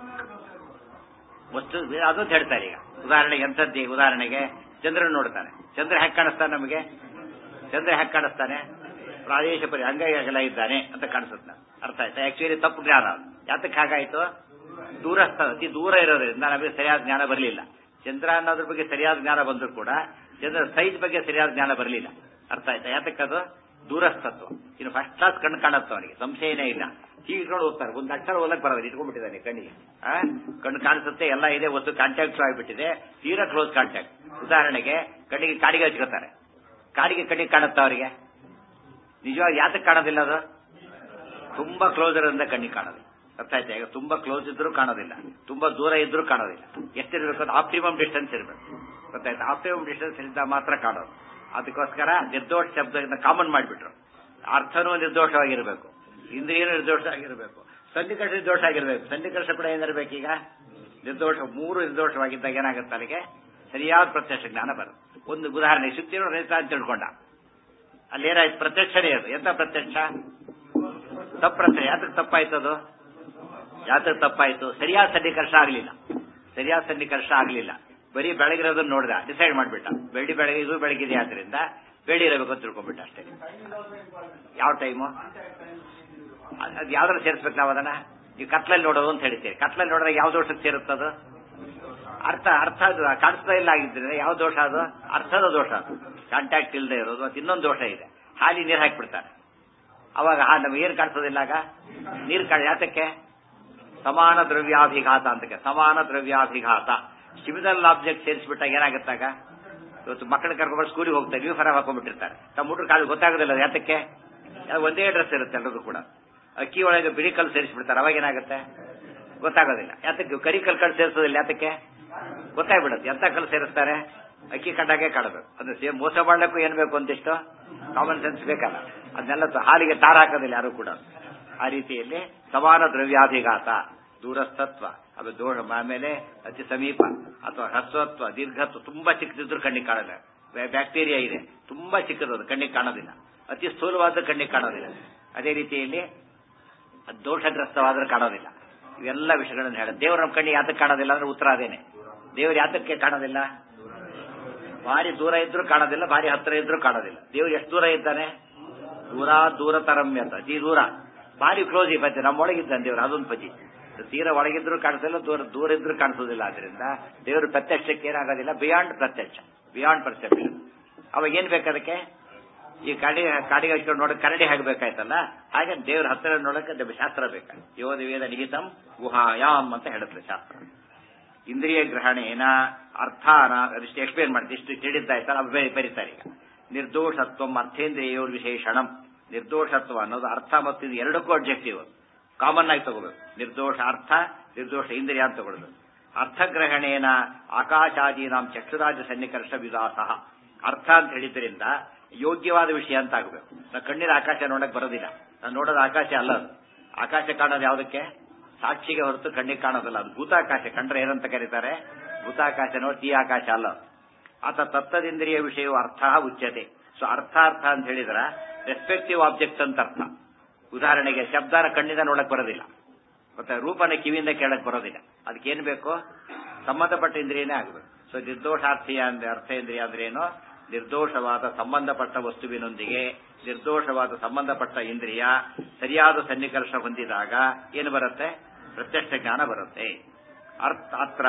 ವಸ್ತು ಅದು ಹೇಳ್ತಾರೆ ಈಗ ಉದಾಹರಣೆಗೆ ಎಂಥದ್ದೇ ಉದಾಹರಣೆಗೆ ಚಂದ್ರನ ನೋಡ್ತಾನೆ ಚಂದ್ರ ಹ್ಯಾಕ್ ಕಾಣಿಸ್ತಾನೆ ನಮಗೆ ಚಂದ್ರ ಹ್ಯಾಕ್ ಕಾಣಿಸ್ತಾನೆ ಪ್ರಾದೇಶ ಪರಿ ಅಂಗೈಗಲ ಇದ್ದಾನೆ ಅಂತ ಕಾಣಿಸುತ್ತೆ ಅರ್ಥ ಆಯ್ತಾ ಆಕ್ಚುಲಿ ತಪ್ಪು ಜ್ಞಾನ ಯಾತಕ್ಕೆ ಹಾಗಾಯ್ತು ದೂರಸ್ಥ ಅತಿ ದೂರ ಇರೋದ್ರಿಂದ ನಮಗೆ ಸರಿಯಾದ ಜ್ಞಾನ ಬರಲಿಲ್ಲ ಚಂದ್ರ ಅನ್ನೋದ್ರ ಬಗ್ಗೆ ಸರಿಯಾದ ಜ್ಞಾನ ಬಂದರೂ ಕೂಡ ಚಂದ್ರ ಸೈಜ್ ಬಗ್ಗೆ ಸರಿಯಾದ ಜ್ಞಾನ ಬರಲಿಲ್ಲ ಅರ್ಥ ಆಯ್ತಾ ಯಾತಕ್ಕದು ದೂರಸ್ಥತ್ವ ಇನ್ನು ಫಸ್ಟ್ ಕ್ಲಾಸ್ ಕಣ್ಣು ಕಾಣುತ್ತೆ ಅವನಿಗೆ ಸಂಶಯನೇ ಇಲ್ಲ ಹೀಗೆ ಇಟ್ಕೊಂಡು ಹೋಗ್ತಾರೆ ಒಂದು ಅಕ್ಷರ ಓದಕ್ ಬರೋದು ಇಟ್ಕೊಂಡ್ಬಿಟ್ಟಿದ್ದಾನೆ ಕಣ್ಣಿಗೆ ಆ ಕಣ್ಣು ಕಾಣಿಸುತ್ತೆ ಎಲ್ಲ ಇದೆ ಒಂದು ಕಾಂಟ್ಯಾಕ್ಟ್ ಆಗಿಬಿಟ್ಟಿದೆ ತೀರಾ ಕ್ಲೋಸ್ ಕಾಂಟ್ಯಾಕ್ಟ್ ಉದಾಹರಣೆಗೆ ಕಣ್ಣಿಗೆ ಕಾಡಿಗೆ ಹಚ್ಕೋತಾರೆ ಕಾಡಿಗೆ ಕಣ್ಣಿಗೆ ಕಾಣುತ್ತೆ ಅವರಿಗೆ ನಿಜವಾಗಿ ಯಾತಕ್ಕೆ ಕಾಣೋದಿಲ್ಲ ಅದು ತುಂಬಾ ಕ್ಲೋಸ್ ಇರೋದ್ರಿಂದ ಕಣ್ಣಿಗೆ ಕಾಣೋದು ಅರ್ಥ ಆಯ್ತಾ ಈಗ ತುಂಬಾ ಕ್ಲೋಸ್ ಇದ್ರೂ ಕಾಣೋದಿಲ್ಲ ತುಂಬಾ ದೂರ ಇದ್ರೂ ಕಾಣೋದಿಲ್ಲ ಎಷ್ಟಿರ್ಬೇಕು ಅದು ಆಪ್ಟಿಮಮ್ ಡಿಸ್ಟೆನ್ಸ್ ಇರಬೇಕು ಗೊತ್ತಾಯ್ತಾ ಆಪ್ಟಿಮಮ್ ಡಿಸ್ಟೆನ್ಸ್ ಇದ್ದ ಮಾತ್ರ ಕಾಣೋದು ಅದಕ್ಕೋಸ್ಕರ ನಿರ್ದೋಷ ಶಬ್ದದಿಂದ ಕಾಮನ್ ಮಾಡಿಬಿಟ್ರು ಅರ್ಥನೂ ನಿರ್ದೋಷವಾಗಿರಬೇಕು ಇಂದ್ರಿಯನೂ ನಿರ್ದೋಷವಾಗಿರಬೇಕು ಸನ್ನಿಕರ್ಷ ನಿರ್ದೋಷ ಆಗಿರಬೇಕು ಸನ್ನಿಕರ್ಷ ಕೂಡ ಏನಿರಬೇಕೀಗ ನಿರ್ದೋಷ ಮೂರು ನಿರ್ದೋಷವಾಗಿದ್ದಾಗ ಏನಾಗುತ್ತೆ ಅಲ್ಲಿಗೆ ಸರಿಯಾದ ಪ್ರತ್ಯಕ್ಷ ಜ್ಞಾನ ಬರುತ್ತೆ ಒಂದು ಉದಾಹರಣೆ ಸುತ್ತಿರೋ ರೈತ ಅಂತ ತಿಳ್ಕೊಂಡ ಅಲ್ಲಿ ಏನಾಯ್ತು ಪ್ರತ್ಯಕ್ಷನೇ ಅದು ಎಂತ ಪ್ರತ್ಯಕ್ಷ ತಪ್ಪು ಪ್ರತ್ಯಕ್ಷ ಯಾತಕ್ಕೆ ತಪ್ಪಾಯ್ತು ಅದು ಯಾತಕ್ಕೆ ತಪ್ಪಾಯ್ತು ಸರಿಯಾದ ಸನ್ನಿಕರ್ಷ ಆಗಲಿಲ್ಲ ಸರಿಯಾದ ಸನ್ನಿಕರ್ಷ ಆಗಲಿಲ್ಲ ಬರೀ ಬೆಳಗಿರೋದನ್ನ ನೋಡಿದ ಡಿಸೈಡ್ ಮಾಡ್ಬಿಟ್ಟ ಬೆಳ್ಳಿ ಬೆಳಗ್ಗೆ ಇದು ಬೆಳಗಿದೆ ಆದ್ರಿಂದ ಬೆಳ್ಳಿ ಇರಬೇಕು ಅಂತ ತಿಳ್ಕೊಂಡ್ಬಿಟ್ಟ ಅಷ್ಟೇ ಯಾವ ಟೈಮು ಅದು ಯಾವ್ದ್ರಲ್ಲಿ ಸೇರಿಸ್ಬೇಕು ನಾವು ಅದನ್ನ ಈ ಕತ್ಲಲ್ಲಿ ನೋಡೋದು ಅಂತ ಹೇಳ್ತೀವಿ ಕತ್ಲಲ್ಲಿ ನೋಡಿದ್ರೆ ಯಾವ ದೋಷಕ್ಕೆ ಸೇರುತ್ತದು ಅರ್ಥ ಅರ್ಥ ಅದು ಕಾಣಿಸ್ತಾ ಇಲ್ಲ ಆಗಿದ್ರೆ ಯಾವ ದೋಷ ಅದು ಅರ್ಥದ ದೋಷ ಅದು ಕಾಂಟ್ಯಾಕ್ಟ್ ಇಲ್ಲದೆ ಇರೋದು ಅದು ಇನ್ನೊಂದು ದೋಷ ಇದೆ ಹಾಲಿ ನೀರು ಹಾಕಿಬಿಡ್ತಾನೆ ಅವಾಗ ಆ ನಮ್ಗೆ ಏನು ಕಾಣಿಸೋದಿಲ್ಲ ಆಗ ನೀರು ಕಾಣ ಯಾತಕ್ಕೆ ಸಮಾನ ದ್ರವ್ಯಾಭಿಘಾತ ಅಂತಕ್ಕೆ ಸಮಾನ ದ್ರವ್ಯಾಭಿಘಾತ ಸಿಮಿಲರ್ ಆಬ್ಜೆಕ್ಟ್ ಸೇರಿಸ್ಬಿಟ್ಟಾಗ ಏನಾಗುತ್ತಾಗ ಇವತ್ತು ಮಕ್ಕಳು ಕರ್ಕೊಂಡು ಸ್ಕೂಲಿಗೆ ಹೋಗ್ತಾರೆ ನೀವು ಫರಾಗ್ ಹಾಕೊಂಡ್ಬಿಟ್ಟಿರ್ತಾರೆ ತಮ್ಮ ಹುಡುಗರು ಕಾಲು ಗೊತ್ತಾಗೋದಿಲ್ಲ ಅದು ಯಾತಕ್ಕೆ ಅದು ಒಂದೇ ಡ್ರೆಸ್ ಇರುತ್ತೆ ಎಲ್ರಿಗೂ ಕೂಡ ಅಕ್ಕಿ ಒಳಗೆ ಬಿಳಿ ಕಲ್ಲು ಸೇರಿಸ್ಬಿಡ್ತಾರೆ ಅವಾಗ ಏನಾಗುತ್ತೆ ಗೊತ್ತಾಗೋದಿಲ್ಲ ಯಾತಕ್ಕೆ ಕರಿ ಕಲ್ ಕಲ್ಲು ಸೇರಿಸೋದಿಲ್ಲ ಯಾತಕ್ಕೆ ಗೊತ್ತಾಗ್ಬಿಡುತ್ತೆ ಎಂತ ಕಲ್ಲು ಸೇರಿಸ್ತಾರೆ ಅಕ್ಕಿ ಕಂಡಾಗೆ ಕಾಣಬೇಕು ಅಂದ್ರೆ ಸೇಮ್ ಮೋಸ ಮಾಡ್ಲಿಕ್ಕೂ ಏನ್ ಬೇಕು ಅಂತಿಷ್ಟು ಕಾಮನ್ ಸೆನ್ಸ್ ಬೇಕಲ್ಲ ಅದನ್ನೆಲ್ಲ ತ- ಹಾಲಿಗೆ ತಾರ ಹಾಕೋದಿಲ್ಲ ಯಾರು ಕೂಡ ಆ ರೀತಿಯಲ್ಲಿ ಸಮಾನ ದ್ರವ್ಯಾಧಿಘಾತ ದೂರಸ್ಥತ್ವ ಅದು ದೋಷ ಆಮೇಲೆ ಅತಿ ಸಮೀಪ ಅಥವಾ ಹ್ರಸ್ವತ್ವ ದೀರ್ಘತ್ವ ತುಂಬಾ ಚಿಕ್ಕದಿದ್ರು ಕಣ್ಣಿಗೆ ಕಾಣಲ್ಲ ಬ್ಯಾಕ್ಟೀರಿಯಾ ಇದೆ ತುಂಬಾ ಚಿಕ್ಕದು ಅದು ಕಣ್ಣಿಗೆ ಕಾಣೋದಿಲ್ಲ ಅತಿ ಸ್ಥೂಲವಾದ ಕಣ್ಣಿಗೆ ಕಾಣೋದಿಲ್ಲ ಅದೇ ರೀತಿಯಲ್ಲಿ ಅದು ದೋಷಗ್ರಸ್ತವಾದ್ರೆ ಕಾಣೋದಿಲ್ಲ ಇವೆಲ್ಲ ವಿಷಯಗಳನ್ನು ಹೇಳ ದೇವರು ನಮ್ಮ ಕಣ್ಣಿಗೆ ಯಾತಕ್ಕೆ ಕಾಣೋದಿಲ್ಲ ಅಂದ್ರೆ ಉತ್ತರ ಅದೇನೆ ದೇವರು ಯಾತಕ್ಕೆ ಕಾಣೋದಿಲ್ಲ ಭಾರಿ ದೂರ ಇದ್ರೂ ಕಾಣೋದಿಲ್ಲ ಭಾರಿ ಹತ್ತಿರ ಇದ್ರೂ ಕಾಣೋದಿಲ್ಲ ದೇವರು ಎಷ್ಟು ದೂರ ಇದ್ದಾನೆ ದೂರ ದೂರ ತರಮ್ಯತ ಅತಿ ದೂರ ಭಾರಿ ಕ್ಲೋಸ್ ಈ ಪದ್ಯ ನಮ್ಮೊಳಗಿದ್ದಾನೆ ದೇವರು ಅದೊಂದು ಪದ್ಯ ತೀರ ಒಳಗಿದ್ರು ಕಾಣಿಸೋದಿಲ್ಲ ದೂರ ದೂರ ಇದ್ರೂ ಕಾಣಿಸೋದಿಲ್ಲ ಆದ್ರಿಂದ ದೇವರು ಪ್ರತ್ಯಕ್ಷಕ್ಕೆ ಏನಾಗೋದಿಲ್ಲ ಬಿಯಾಂಡ್ ಪ್ರತ್ಯಕ್ಷ ಬಿಯಾಂಡ್ ಪರ್ಸೆಪ್ಷನ್ ಅವಾಗ ಏನ್ ಬೇಕದಕ್ಕೆ ಈ ಕಾಡಿ ಕಾಡಿಗೆ ಹಚ್ಕೊಂಡು ನೋಡಕ್ ಕರಡಿ ಹಾಕಬೇಕಾಯ್ತಲ್ಲ ಹಾಗೆ ದೇವ್ರ ಹತ್ತಿರ ನೋಡಕ್ಕೆ ಅದು ಶಾಸ್ತ್ರ ಬೇಕು ಯೋಧ ವೇದ ನಿಹಿತಂ ಗುಹಾಯಾಮ್ ಅಂತ ಹೇಳುತ್ತೆ ಶಾಸ್ತ್ರ ಇಂದ್ರಿಯ ಗ್ರಹಣೇನ ಅರ್ಥಾನ ಅದಿಷ್ಟು ಎಕ್ಸ್ಪ್ಲೇನ್ ಮಾಡ್ತೀವಿ ಇಷ್ಟು ತಿಳಿದ್ದಾಯ್ತಲ್ಲ ಅದು ಬೇರೆ ಬರೀತಾರೆ ಈಗ ನಿರ್ದೋಷತ್ವ ಅರ್ಥೇಂದ್ರಿಯೋರ್ ವಿಶೇಷಣಂ ನಿರ್ದೋಷತ್ವ ಅನ್ನೋದು ಅರ್ಥ ಮತ್ತು ಇದು ಎರಡಕ್ಕೂ ಅಬ್ಜೆಕ್ಟಿವ್ ಕಾಮನ್ ಆಗಿ ತಗೋಬೇಕು ನಿರ್ದೋಷ ಅರ್ಥ ನಿರ್ದೋಷ ಇಂದ್ರಿಯ ಅಂತ ತಗೊಳ್ಳೋದು ಅರ್ಥಗ್ರಹಣೇನ ಆಕಾಶಾದೀನಾಂ ಚಕ್ಷುರಾಜ ಸನ್ನಿಕರ್ಷ ವಿಲಾಸ ಅರ್ಥ ಅಂತ ಹೇಳಿದ್ರಿಂದ ಯೋಗ್ಯವಾದ ವಿಷಯ ಅಂತ ಆಗಬೇಕು ನಾವು ಕಣ್ಣಿನ ಆಕಾಶ ನೋಡಕ್ ಬರೋದಿಲ್ಲ ನಾವು ನೋಡೋದು ಆಕಾಶ ಅಲ್ಲ ಅದು ಆಕಾಶ ಕಾಣೋದು ಯಾವುದಕ್ಕೆ ಸಾಕ್ಷಿಗೆ ಹೊರತು ಕಣ್ಣಿಗೆ ಕಾಣೋದಿಲ್ಲ ಅದು ಭೂತಾಕಾಶ ಕಂಡ್ರೆ ಏನಂತ ಕರೀತಾರೆ ಭೂತಾಕಾಶ ನೋಡಿ ಈ ಆಕಾಶ ಅಲ್ಲ ಅದು. ಆತ ತತ್ತದಿಂದ್ರಿಯ ವಿಷಯವು ಅರ್ಥ ಉಚ್ಯತೆ ಸೊ ಅರ್ಥ ಅರ್ಥ ಅಂತ ಹೇಳಿದ್ರ ರೆಸ್ಪೆಕ್ಟಿವ್ ಆಬ್ಜೆಕ್ಟ್ ಅಂತ ಅರ್ಥ ಉದಾಹರಣೆಗೆ ಶಬ್ದನ ಕಣ್ಣಿಂದ ನೋಡಕ್ ಬರೋದಿಲ್ಲ ಮತ್ತೆ ರೂಪನ ಕಿವಿಯಿಂದ ಕೇಳಕ್ ಬರೋದಿಲ್ಲ ಅದಕ್ಕೆ ಏನ್ ಬೇಕು ಸಂಬಂಧಪಟ್ಟ ಇಂದ್ರಿಯನೇ ಆಗಬೇಕು ಸೊ ನಿರ್ದೋಷಾರ್ಥೀಯ ಅಂದ್ರೆ ಅರ್ಥೇಂದ್ರಿಯ ಅಂದ್ರೆ ಏನು ನಿರ್ದೋಷವಾದ ಸಂಬಂಧಪಟ್ಟ ವಸ್ತುವಿನೊಂದಿಗೆ ನಿರ್ದೋಷವಾದ ಸಂಬಂಧಪಟ್ಟ ಇಂದ್ರಿಯ ಸರಿಯಾದ ಸನ್ನಿಕರ್ಷ ಹೊಂದಿದಾಗ ಏನು ಬರುತ್ತೆ ಪ್ರತ್ಯಕ್ಷ ಜ್ಞಾನ ಬರುತ್ತೆ ಅರ್ಥ ಅತ್ರ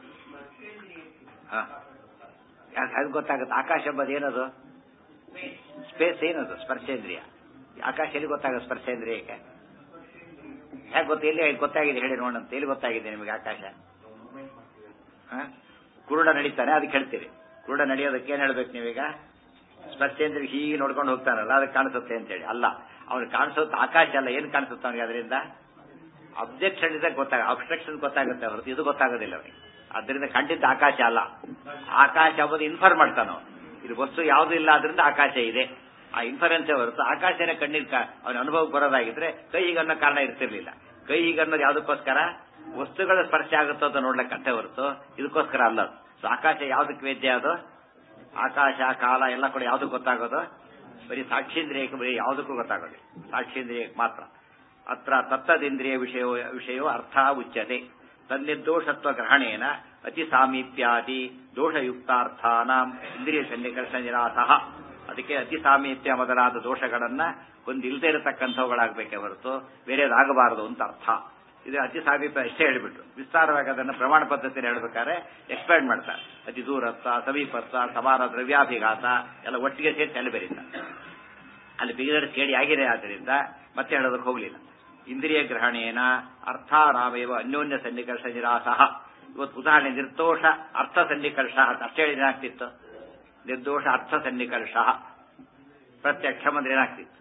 ಹ. ಯಾಕೆ ಅದು ಗೊತ್ತಾಗುತ್ತೆ ಆಕಾಶ ಎಂಬುದು ಏನದು ಸ್ಪೇಸ್ ಏನದು ಸ್ಪರ್ಶೇಂದ್ರಿಯ ಆಕಾಶ ಎಲ್ಲಿ ಗೊತ್ತಾಗುತ್ತೆ ಸ್ಪರ್ಶೇಂದ್ರಿಯಕ್ಕೆ ಯಾಕೆ ಗೊತ್ತ ಎಲ್ಲಿ ಗೊತ್ತಾಗಿದೆ ಹೇಳಿ ನೋಡಂತ ಎಲ್ಲಿ ಗೊತ್ತಾಗಿದೆ ನಿಮಗೆ ಆಕಾಶ ಹ? ಕುರುಡ ನಡೀತಾನೆ ಅದಕ್ಕೆ ಹೇಳ್ತೀರಿ ಕುರುಡ ನಡೆಯೋದಕ್ಕೆ ಏನ್ ಹೇಳ್ಬೇಕು ನೀವೀಗ ಸ್ಪರ್ಶೇಂದ್ರಿಯ ಹೀಗೆ ನೋಡ್ಕೊಂಡು ಹೋಗ್ತಾನಲ್ಲ ಅದಕ್ಕೆ ಕಾಣಿಸುತ್ತೆ ಅಂತ ಹೇಳಿ ಅಲ್ಲ ಅವ್ನಿಗೆ ಕಾಣಿಸುತ್ತೆ ಆಕಾಶ ಅಲ್ಲ ಏನ್ ಕಾಣಿಸುತ್ತೆ ಅವನಿಗೆ ಅದರಿಂದ ಅಬ್ಜೆಕ್ಷನ್ ಇದ್ದಾಗ ಗೊತ್ತಾಗ ಅಬ್ಸ್ಟ್ರಕ್ಷನ್ ಗೊತ್ತಾಗುತ್ತೆ ಹೊರತು ಇದು ಗೊತ್ತಾಗೋದಿಲ್ಲ ಅವನಿಗೆ ಅದರಿಂದ ಖಂಡಿತ ಆಕಾಶ ಅಲ್ಲ ಆಕಾಶ ಎಂಬುದು ಇನ್ಫರ್ ಮಾಡ್ತಾನೋ ಇದು ವಸ್ತು ಯಾವುದೂ ಇಲ್ಲ ಅದರಿಂದ ಆಕಾಶ ಇದೆ ಆ ಇನ್ಫರೆನ್ಸ್ ಹೊರತು ಆಕಾಶನೇ ಕಣ್ಣಿಗೆ ಅವನ ಅನುಭವಕ್ಕೆ ಬರೋದಾಗಿದ್ರೆ ಕೈ ಹೀಗನ್ನೋ ಕಾರಣ ಇರ್ತಿರ್ಲಿಲ್ಲ ಕೈ ಹೀಗನ್ನೋದು ಯಾವುದಕ್ಕೋಸ್ಕರ ವಸ್ತುಗಳ ಸ್ಪರ್ಶ ಆಗುತ್ತೋ ಅಂತ ನೋಡ್ಲಿಕ್ಕೆ ಅಷ್ಟೇ ಹೊರತು ಇದಕ್ಕೋಸ್ಕರ ಅಲ್ಲ ಅದು. ಸೊ ಆಕಾಶ ಯಾವ್ದಕ್ಕೆ ವೇದ್ಯ ಅದು ಆಕಾಶ ಕಾಲ ಎಲ್ಲ ಕೂಡ ಯಾವ್ದಕ್ಕೆ ಗೊತ್ತಾಗೋದು ಬರೀ ಸಾಕ್ಷೀಂದ್ರಿಯಕ್ಕೆ ಬರೀ ಯಾವುದಕ್ಕೂ ಗೊತ್ತಾಗೋದಿಲ್ಲ ಸಾಕ್ಷೀಂದ್ರಿಯಕ್ಕೆ ಮಾತ್ರ ಅತ್ರ ತತ್ತದಿಂದ್ರಿಯ ವಿಷಯ ವಿಷಯೋ ಅರ್ಥ ಉಚ್ಯತೆ ತನ್ನಿರ್ದೋಷತ್ವ ಗ್ರಹಣೇನ ಅತಿ ಸಾಮೀಪ್ಯಾದಿ ದೋಷಯುಕ್ತಾರ್ಥಾನಾಂ ಇಂದ್ರಿಯ ಸನ್ನಿಕರ್ಷ ನಿರಾಸಃ ಅದಕ್ಕೆ ಅತಿ ಸಾಮೀಪ್ಯ ಮೊದಲಾದ ದೋಷಗಳನ್ನ ಹೊಂದಿಲ್ಲದೆ ಇರತಕ್ಕಂಥವುಗಳಾಗಬೇಕೇ ಹೊರತು ಬೇರೆದಾಗಬಾರದು ಅಂತ ಅರ್ಥ ಇದು ಅತಿ ಸಾಮೀಪ್ಯ ಅಷ್ಟೇ ಹೇಳಿಬಿಟ್ರು ವಿಸ್ತಾರವಾಗಿ ಅದನ್ನು ಪ್ರಮಾಣ ಪದ್ಧತಿಯಲ್ಲಿ ಹೇಳ್ಬೇಕಾದ್ರೆ ಎಕ್ಸ್ಪ್ಲೈನ್ ಮಾಡ್ತಾರೆ ಅತಿ ದೂರತ್ವ ಸಮೀಪತ್ವ ಸಮಾನ ದ್ರವ್ಯಾಭಿಘಾತ ಎಲ್ಲ ಒಟ್ಟಿಗೆ ಸೇರಿಸಿ ಅಲ್ಲಿ ಬರೀತಾರೆ ಅಲ್ಲಿ ಬಿಗಿದರೆ ಕೇಳಿ ಆಗಿದೆ ಆದ್ದರಿಂದ ಮತ್ತೆ ಹೇಳೋದಕ್ಕೆ ಹೋಗಲಿಲ್ಲ ಇಂದ್ರಿಯ ಗ್ರಹಣೇನ ಅರ್ಥಾರಾಮೇವ ಅನ್ಯೋನ್ಯ ಸನ್ನಿಕರ್ಷ ನಿರಾಸಃ ಇವತ್ತು ಉದಾಹರಣೆ ನಿರ್ದೋಷ ಅರ್ಥ ಸನ್ನಿಕರ್ಷ ಅಂತ ಅಷ್ಟೇ ಹೇಳಿದ್ರೆ ಏನಾಗ್ತಿತ್ತು ನಿರ್ದೋಷ ಅರ್ಥ ಸನ್ನಿಕರ್ಷ ಪ್ರತ್ಯಕ್ಷ ಅಂದ್ರೆ ಏನಾಗ್ತಿತ್ತು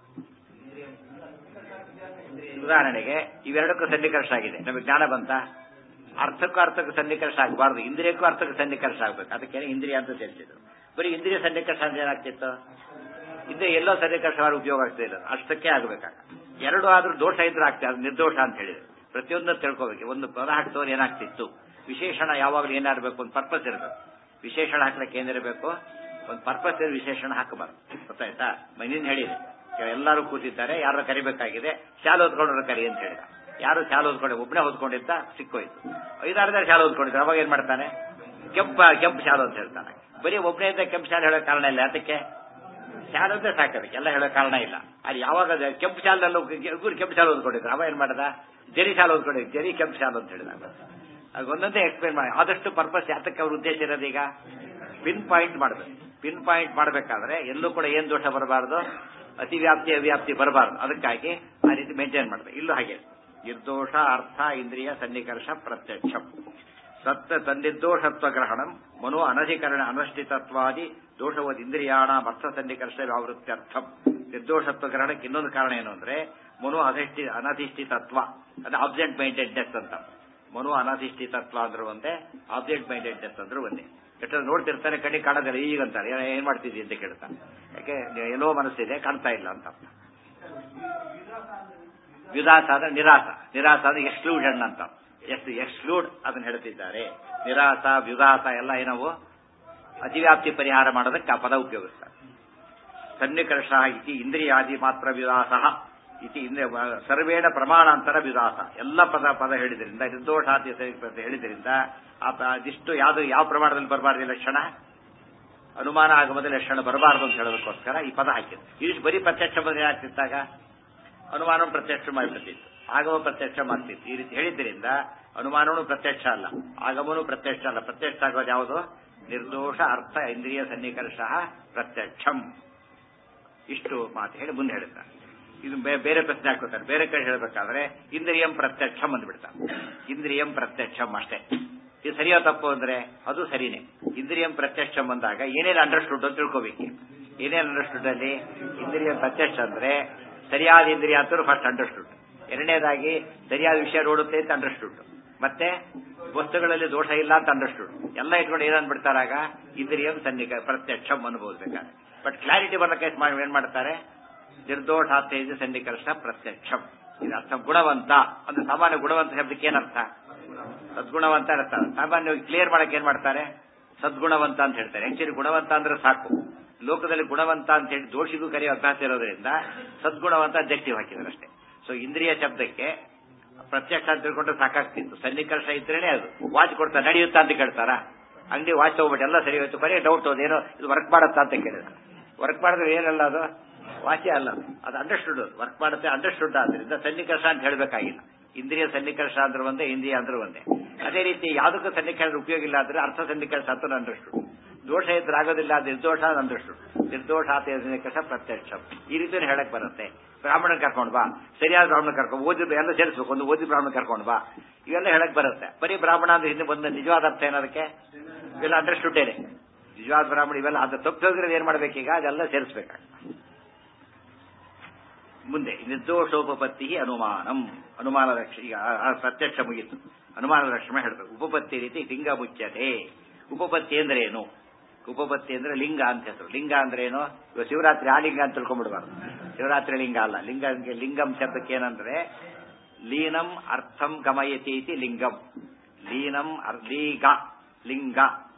ಉದಾಹರಣೆಗೆ ಇವೆರಡಕ್ಕೂ ಸನ್ನಿಕರ್ಷ ಆಗಿದೆ ನಮಗೆ ಜ್ಞಾನ ಬಂತ ಅರ್ಥಕ್ಕೂ ಅರ್ಥಕ್ಕೂ ಸನ್ನಿಕರ್ಷ ಆಗಬಾರ್ದು ಇಂದ್ರಿಯಕ್ಕೂ ಅರ್ಥಕ್ಕೂ ಸನ್ನಿಕರ್ಷ ಆಗ್ಬೇಕು ಅದಕ್ಕೆ ಇಂದ್ರಿಯ ಅಂತ ಸೇರಿಸಿದ್ರು ಬರೀ ಇಂದ್ರಿಯ ಸನ್ನಿಕರ್ಷ ಅಂದ್ರೆ ಏನಾಗ್ತಿತ್ತು ಇದ್ರೆ ಎಲ್ಲೋ ಸನ್ನಿಕರ್ಷವಾದ ಉಪಯೋಗ ಆಗ್ತಾ ಇಲ್ಲ ಅಷ್ಟಕ್ಕೆ ಆಗಬೇಕಾಗ ಎರಡು ಆದ್ರೂ ದೋಷ ಇದ್ರೆ ಆಗ್ತದೆ ಅದು ನಿರ್ದೋಷ ಅಂತ ಹೇಳಿದ್ರು ಪ್ರತಿಯೊಂದನ್ನು ತಿಳ್ಕೋಬೇಕು ಒಂದು ಪದ ಹಾಕ್ತವ್ರು ಏನಾಗ್ತಿತ್ತು ವಿಶೇಷಣ ಯಾವಾಗಲೂ ಏನಾಗಬೇಕು ಒಂದು ಪರ್ಪಸ್ ಇರಬೇಕು ವಿಶೇಷಣ ಹಾಕ್ಲಿಕ್ಕೆ ಏನಿರಬೇಕು ಒಂದು ಪರ್ಪಸ್ ಇರೋ ವಿಶೇಷಣ ಹಾಕಬಾರ್ದು ಗೊತ್ತಾಯ್ತಾ ಮನಿನ್ ಹೇಳಿದೆ ಎಲ್ಲರೂ ಕೂತಿದ್ದಾರೆ ಯಾರು ಕರಿಬೇಕಾಗಿದೆ ಶಾಲೆ ಓದ್ಕೊಂಡ್ರು ಕರಿ ಅಂತ ಹೇಳಿದ ಯಾರು ಶಾಲೆ ಓದ್ಕೊಂಡು ಒಬ್ಬನೇ ಓದ್ಕೊಂಡಿದ್ದ ಸಿಕ್ಕೋಯ್ತು ಐದಾರು ಜನ ಶಾಲೆ ಓದ್ಕೊಂಡಿದ್ರು ಅವಾಗ ಏನ್ ಮಾಡ್ತಾನೆ ಕೆಂಪ ಕೆಂಪು ಶಾಲೆ ಅಂತ ಹೇಳ್ತಾನೆ ಬರೀ ಒಬ್ಬನೇ ಇದ್ದ ಕೆಂಪು ಶಾಲೆ ಹೇಳೋ ಕಾರಣ ಇಲ್ಲ ಅದಕ್ಕೆ ಶಾಲೆ ಅಂದ್ರೆ ಸಾಕಬೇಕು ಎಲ್ಲ ಹೇಳೋ ಕಾರಣ ಇಲ್ಲ ಅಲ್ಲಿ ಯಾವಾಗ ಅದು ಕೆಂಪು ಶಾಲೆಲ್ಲೂ ಗುರು ಕೆಂಪು ಶಾಲೆ ಓದ್ಕೊಂಡಿದ್ರು ಅವ ಏನ್ ಮಾಡದ ಜರಿ ಶಾಲೆ ಓದ್ಕೊಂಡಿದ್ದು ಜರಿ ಕೆಂಪು ಶಾಲೆ ಅಂತ ಹೇಳಿದ ಅದು ಒಂದೊಂದೇ ಎಕ್ಸ್ಪ್ಲೇನ್ ಮಾಡಿ ಆದಷ್ಟು ಪರ್ಪಸ್ ಯಾತಕ್ಕೆ ಅವ್ರ ಉದ್ದೇಶ ಇರೋದೀಗ ಪಿನ್ ಪಾಯಿಂಟ್ ಮಾಡಬೇಕು ಪಿನ್ ಪಾಯಿಂಟ್ ಮಾಡಬೇಕಾದ್ರೆ ಎಲ್ಲೂ ಕೂಡ ಏನ್ ದೋಷ ಬರಬಾರದು ಅತಿ ವ್ಯಾಪ್ತಿ ಅವ್ಯಾಪ್ತಿ ಬರಬಾರದು ಅದಕ್ಕಾಗಿ ಆ ರೀತಿ ಮೇಂಟೈನ್ ಮಾಡಬೇಕು ಇಲ್ಲೂ ಹಾಗೆ ನಿರ್ದೋಷ ಅರ್ಥ ಇಂದ್ರಿಯ ಸನ್ನಿಕರ್ಷ ಪ್ರತ್ಯಕ್ಷ ತತ್ತ ತನ್ನಿರ್ದೋಷತ್ವ ಗ್ರಹಣಂ ಮನೋ ಅನಧಿಕರಣ ಅನಷ್ಟಿತತ್ವಾದಿ ದೋಷವದ್ ಇಂದ್ರಿಯಾಣ ಅರ್ಥ ಸನ್ನಿಕರ್ಷ ವ್ಯಾವೃತ್ಯರ್ಥಂ ನಿರ್ದೋಷತ್ವ ಗ್ರಹಣಕ್ಕೆ ಇನ್ನೊಂದು ಕಾರಣ ಏನು ಅಂದ್ರೆ ಮನೋ ಅಧಿಷ್ಠಿ ಅನಧಿಷ್ಠಿತತ್ವ ಅದು ಆಬ್ಜೆಕ್ಟ್ ಮೈಂಡೆಡ್ನೆಸ್ ಅಂತ ಮನೋ ಅನಧಿಷ್ಠಿತತ್ವ ಅಂದ್ರೂ ಒಂದೇ ಆಬ್ಜೆಕ್ಟ್ ಮೈಂಡೆಡ್ನೆಸ್ ಅಂದ್ರೂ ಒಂದೇ ಕೆಟ್ಟದ್ದು ನೋಡ್ತಿರ್ತಾನೆ ಕಣ್ಣಿಗೆ ಕಾಣೋದಿಲ್ಲ ಈಗ ಅಂತಾರೆ ಏನ್- ಏನ್ ಮಾಡ್ತಿದ್ದಿ ಅಂತ ಕೇಳ್ತಾನೆ ಯಾಕೆ ಎಲ್ಲೋ ಮನಸ್ಸಿದೆ ಕಾಣ್ತಾ ಇಲ್ಲ ಅಂತ ವಿದಾಸ ಅಂದ್ರೆ ನಿರಾಸ ನಿರಾಸ ಅಂದ್ರೆ ಎಕ್ಸ್ಕ್ಲೂಷನ್ ಅಂತ ಎಷ್ಟು ಎಕ್ಸ್ಕ್ಲೂಡ್ ಅದನ್ನ ಹೇಳ್ತಿದ್ದಾರೆ ನಿರಾಸ ವ್ಯುದಾಸ ಎಲ್ಲ ಏನವು ಅತಿವ್ಯಾಪ್ತಿ ಪರಿಹಾರ ಮಾಡೋದಕ್ಕೆ ಆ ಪದ ಉಪಯೋಗಿಸ್ತಾರೆ ಸನ್ನಿಕರ್ಷ ಇತಿ ಇಂದ್ರಿಯಾದಿ ಮಾತ್ರ ವಿಲಾಸ ಇತಿ ಇಂದ್ರಿಯ ಸರ್ವೇಣ ಪ್ರಮಾಣಾಂತರ ವಿಲಾಸ ಎಲ್ಲ ಪದ ಪದ ಹೇಳಿದ್ರಿಂದ ನಿರ್ದೋಷಾತಿ ಅಂತ ಹೇಳಿದ್ರಿಂದ ಆ ಪ- ಅದಿಷ್ಟು ಯಾವ್ದು ಯಾವ ಪ್ರಮಾಣದಲ್ಲಿ ಬರಬಾರ್ದು ಈ ಲಕ್ಷಣ ಅನುಮಾನ ಆಗಮದ ಲಕ್ಷಣ ಬರಬಾರದು ಅಂತ ಹೇಳೋದಕ್ಕೋಸ್ಕರ ಈ ಪದ ಹಾಕಿದ್ರು ಇಷ್ಟು ಬರೀ ಪ್ರತ್ಯಕ್ಷ ಬಂದ್ರೆ ಆಗ್ತಿತ್ತಾಗ ಅನುಮಾನ ಪ್ರತ್ಯಕ್ಷ ಮಾಡ್ತಿತ್ತು ಆಗಮ ಪ್ರತ್ಯಕ್ಷ ಮಾಡ್ತಿತ್ತು ಈ ರೀತಿ ಹೇಳಿದ್ರಿಂದ ಅನುಮಾನವೂ ಪ್ರತ್ಯಕ್ಷ ಅಲ್ಲ ಆಗಮನೂ ಪ್ರತ್ಯಕ್ಷ ಅಲ್ಲ ಪ್ರತ್ಯಕ್ಷ ಆಗೋದು ಯಾವುದು ನಿರ್ದೋಷ ಅರ್ಥ ಇಂದ್ರಿಯ ಸನ್ನಿಕರ್ಷ ಪ್ರತ್ಯಕ್ಷಂ ಇಷ್ಟು ಮಾತು ಹೇಳಿ ಮುಂದೆ ಹೇಳ್ತಾರೆ ಇದು ಬೇ- ಬೇರೆ ಪ್ರಶ್ನೆ ಹಾಕೋತಾರೆ ಬೇರೆ ಕಡೆ ಹೇಳಬೇಕಾದ್ರೆ ಇಂದ್ರಿಯಂ ಪ್ರತ್ಯಕ್ಷಂ ಅಂದ್ಬಿಡ್ತಾರೆ ಇಂದ್ರಿಯಂ ಪ್ರತ್ಯಕ್ಷಂ ಅಷ್ಟೇ ಇದು ಸರಿಯೋ ತಪ್ಪು ಅಂದ್ರೆ ಅದು ಸರಿನೇ ಇಂದ್ರಿಯಂ ಪ್ರತ್ಯಕ್ಷಂ ಬಂದಾಗ ಏನೇನು ಅಂಡರ್ಸ್ಟುಡ್ ಅಂತ ತಿಳ್ಕೋಬೇಕು ಏನೇನು ಅಂಡರ್ಸ್ಟುಡ್ ಅಲ್ಲಿ ಇಂದ್ರಿಯ ಪ್ರತ್ಯಕ್ಷ ಅಂದ್ರೆ ಸರಿಯಾದ ಇಂದ್ರಿಯ ಅಂತೂ ಫಸ್ಟ್ ಅಂಡರ್ಸ್ಟುಡ್ ಎರಡನೇದಾಗಿ ಸರಿಯಾದ ವಿಷಯ ನೋಡುತ್ತೆ ಅಂತ ಅಂಡರ್ಸ್ಟುಡ್ ಮತ್ತೆ ವಸ್ತುಗಳಲ್ಲಿ ದೋಷ ಇಲ್ಲ ಅಂತ ಅಂಡರ್ಸ್ಟುಡ್ ಎಲ್ಲ ಇಟ್ಕೊಂಡು ಏನನ್ಬಿಡ್ತಾರಾಗ ಇಂದ್ರಿಯಂ ಸನ್ನಿಕ ಪ್ರತ್ಯಕ್ಷಂ ಅನುಭವಿಸ್ಬೇಕಾದ್ರೆ ಬಟ್ ಕ್ಲಾರಿಟಿ ಬರ್ಲಿಕ್ಕೆ ಮಾಡಿ ಏನ್ ಮಾಡ್ತಾರೆ ನಿರ್ದೋಷಾತ್ಯಜ ಸನ್ನಿಕರ್ಷ ಪ್ರತ್ಯಕ್ಷಂ ಇದು ಅರ್ಥ ಗುಣವಂತ ಅಂದ್ರೆ ಸಾಮಾನ್ಯ ಗುಣವಂತ ಶಬ್ದಕ್ಕೆ ಏನರ್ಥ ಸದ್ಗುಣವಂತ ಅರ್ಥ ಸಾಮಾನ್ಯವಾಗಿ ಕ್ಲಿಯರ್ ಮಾಡಕ್ಕೆ ಏನ್ ಮಾಡ್ತಾರೆ ಸದ್ಗುಣವಂತ ಅಂತ ಹೇಳ್ತಾರೆ ಆಕ್ಚುಲಿ ಗುಣವಂತ ಅಂದ್ರೆ ಸಾಕು ಲೋಕದಲ್ಲಿ ಗುಣವಂತ ಅಂತ ಹೇಳಿ ದೋಷಿಗೂ ಕರೆಯೋ ಅಭ್ಯಾಸ ಇರೋದ್ರಿಂದ ಸದ್ಗುಣವಂತ ಅಬ್ಜೆಕ್ಟಿವ್ ಹಾಕಿದ್ದಾರೆ ಅಷ್ಟೇ ಸೊ ಇಂದ್ರಿಯ ಶಬ್ದಕ್ಕೆ ಪ್ರತ್ಯಕ್ಷ ಅಂತ ತಿಳ್ಕೊಂಡ್ರೆ ಸಾಕಾಗ್ತಿತ್ತು ಸನ್ನಿಕರ್ಷ ಇದ್ರೇನೆ ಅದು ವಾಚ್ ಕೊಡ್ತಾ ನಡೆಯುತ್ತಾ ಅಂತ ಕೇಳ್ತಾರ ಅಂಗಡಿ ವಾಚ್ ತಗೋಬಿಟ್ಟು ಎಲ್ಲ ಸರಿ ಹೋಯ್ತು ಬರೀ ಡೌಟ್ ಅದೇನೋ ಇದು ವರ್ಕ್ ಮಾಡುತ್ತಾ ಅಂತ ಕೇಳಿದ್ರು ವರ್ಕ್ ಮಾಡಿದ್ರೆ ಏನಲ್ಲ ಅದು ವಾಚ್ಯ ಅಲ್ಲ ಅದು. ಅದು ಅಂಡರ್ಸ್ಟುಡ್ ವರ್ಕ್ ಮಾಡುತ್ತೆ ಅಂಡರ್ಸ್ಟುಡ್ ಆದ್ರಿಂದ ಸನ್ನಿಕರ್ಷ ಅಂತ ಹೇಳಬೇಕಾಗಿಲ್ಲ ಇಂದ್ರಿಯ ಸನ್ನಿಕರ್ಷ ಅಂದ್ರೆ ಒಂದೇ ಇಂದ್ರಿಯ ಅಂದ್ರೆ ಒಂದೇ ಅದೇ ರೀತಿ ಯಾವುದಕ್ಕೂ ಸನ್ನಿಕರ್ಷ ಉಪಯೋಗ ಇಲ್ಲ ಅಂದ್ರೆ ಅರ್ಥ ಸನ್ನಿಕರ್ಷ ಅಂತ ಅಂಡರ್ಸ್ಟುಡ್ ದೋಷ ಇದ್ರೆ ಆಗೋದಿಲ್ಲ ನಿರ್ದೋಷ ಅಂಡರ್ಸ್ಟುಡ್ ನಿರ್ದೋಷ ಆತ ಸನ್ನಿಕರ್ಷ ಪ್ರತ್ಯಕ್ಷ ಈ ರೀತಿ ಹೇಳಕ್ ಬರುತ್ತೆ ಬ್ರಾಹ್ಮಣ ಕರ್ಕೊಂಡು ಬಾ ಸರಿಯಾದ ಬ್ರಾಹ್ಮಣ ಕರ್ಕೊಂಡು ಓದಿ ಎಲ್ಲ ಸೇರಿಸ್ಬೇಕು ಒಂದು ಓದಿ ಬ್ರಾಹ್ಮಣ ಕರ್ಕೊಂಡು ಬಾ ಇವೆಲ್ಲ ಹೇಳಕ್ ಬರುತ್ತೆ ಬರೀ ಬ್ರಾಹ್ಮಣ ಅಂದ್ರೆ ಹಿಂದೆ ಬಂದ ನಿಜವಾದ ಅರ್ಥ ಏನದಕ್ಕೆ ಇವೆಲ್ಲ ಅಂಡರ್ಸ್ಟುಡೇನೆ ನಿಜವಾದ ಬ್ರಾಹ್ಮಣ ಇವೆಲ್ಲ ಅದು ತಪ್ಪು ಹೋಗಿರೋದು ಏನ್ ಮಾಡ್ಬೇಕೀಗ ಅದೆಲ್ಲ ಸೇರಿಸ್ಬೇಕಾಗ ಮುಂದೆ ನಿರ್ದೋಷೋಪಪತ್ತಿ ಅನುಮಾನಂ ಅನುಮಾನ ರಕ್ಷ ಈಗ ಆ- ಆ ಪ್ರತ್ಯಕ್ಷ ಮುಗಿತು ಅನುಮಾನ ರಕ್ಷಣೆ ಹೇಳ್ಬೇಕು ಉಪಪತ್ತಿ ರೀತಿ ಲಿಂಗ ಮುಚ್ಚತೆ ಉಪಪತ್ತಿ ಅಂದ್ರೆ ಏನು ಉಪಪತ್ತಿ ಅಂದ್ರೆ ಲಿಂಗ ಅಂತ ಹೆಸರು ಲಿಂಗ ಅಂದ್ರೆ ಏನು ಇವಾಗ ಶಿವರಾತ್ರಿ ಆ ಲಿಂಗ ಅಂತ ತಿಳ್ಕೊಂಡ್ಬಿಡ್ಬಾರ್ದು ಶಿವರಾತ್ರಿ ಲಿಂಗ ಅಲ್ಲ ಲಿಂಗ ಲಿಂಗಂ ಶಬ್ದಕ್ಕೆ ಏನಂದ್ರೆ ಲೀನಂ ಅರ್ಥಂ ಗಮಯತಿ ಇತಿ ಲಿಂಗಂ ಲೀನಂ ಅರ್- ಲೀಗ ಲಿಂಗ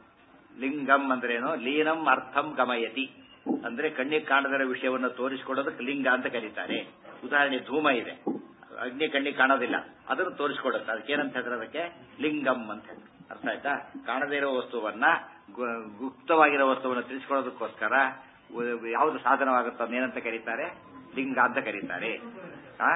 ಲಿಂಗಂ ಅಂದ್ರೇನು ಲೀನಂ ಅರ್ಥಂ ಗಮಯತಿ ಅಂದ್ರೆ ಕಣ್ಣಿಗೆ ಕಾಣದಿರೋ ವಿಷಯವನ್ನು ತೋರಿಸಿಕೊಡೋದಕ್ಕೆ ಲಿಂಗ ಅಂತ ಕರೀತಾರೆ ಉದಾಹರಣೆ ಧೂಮ ಇದೆ ಅಗ್ನಿ ಕಣ್ಣಿಗೆ ಕಾಣೋದಿಲ್ಲ ಅದನ್ನು ತೋರಿಸಿಕೊಡುತ್ತೆ ಅದಕ್ಕೆ ಏನಂತ ಹೇಳಿದ್ರೆ ಅದಕ್ಕೆ ಲಿಂಗಂ ಅಂತ ಹೇಳ್ತಾರೆ. ಅರ್ಥ ಆಯ್ತಾ ಕಾಣದೇ ಇರೋ ವಸ್ತುವನ್ನ ಗು- ಗುಪ್ತವಾಗಿರೋ ವಸ್ತುವನ್ನು ತಿಳಿಸ್ಕೊಡೋದಕ್ಕೋಸ್ಕರ ಉ- ಯಾವುದು ಸಾಧನವಾಗುತ್ತೋ ಅದನ್ನೇನಂತ ಕರೀತಾರೆ ಲಿಂಗ ಅಂತ ಕರೀತಾರೆ ಆ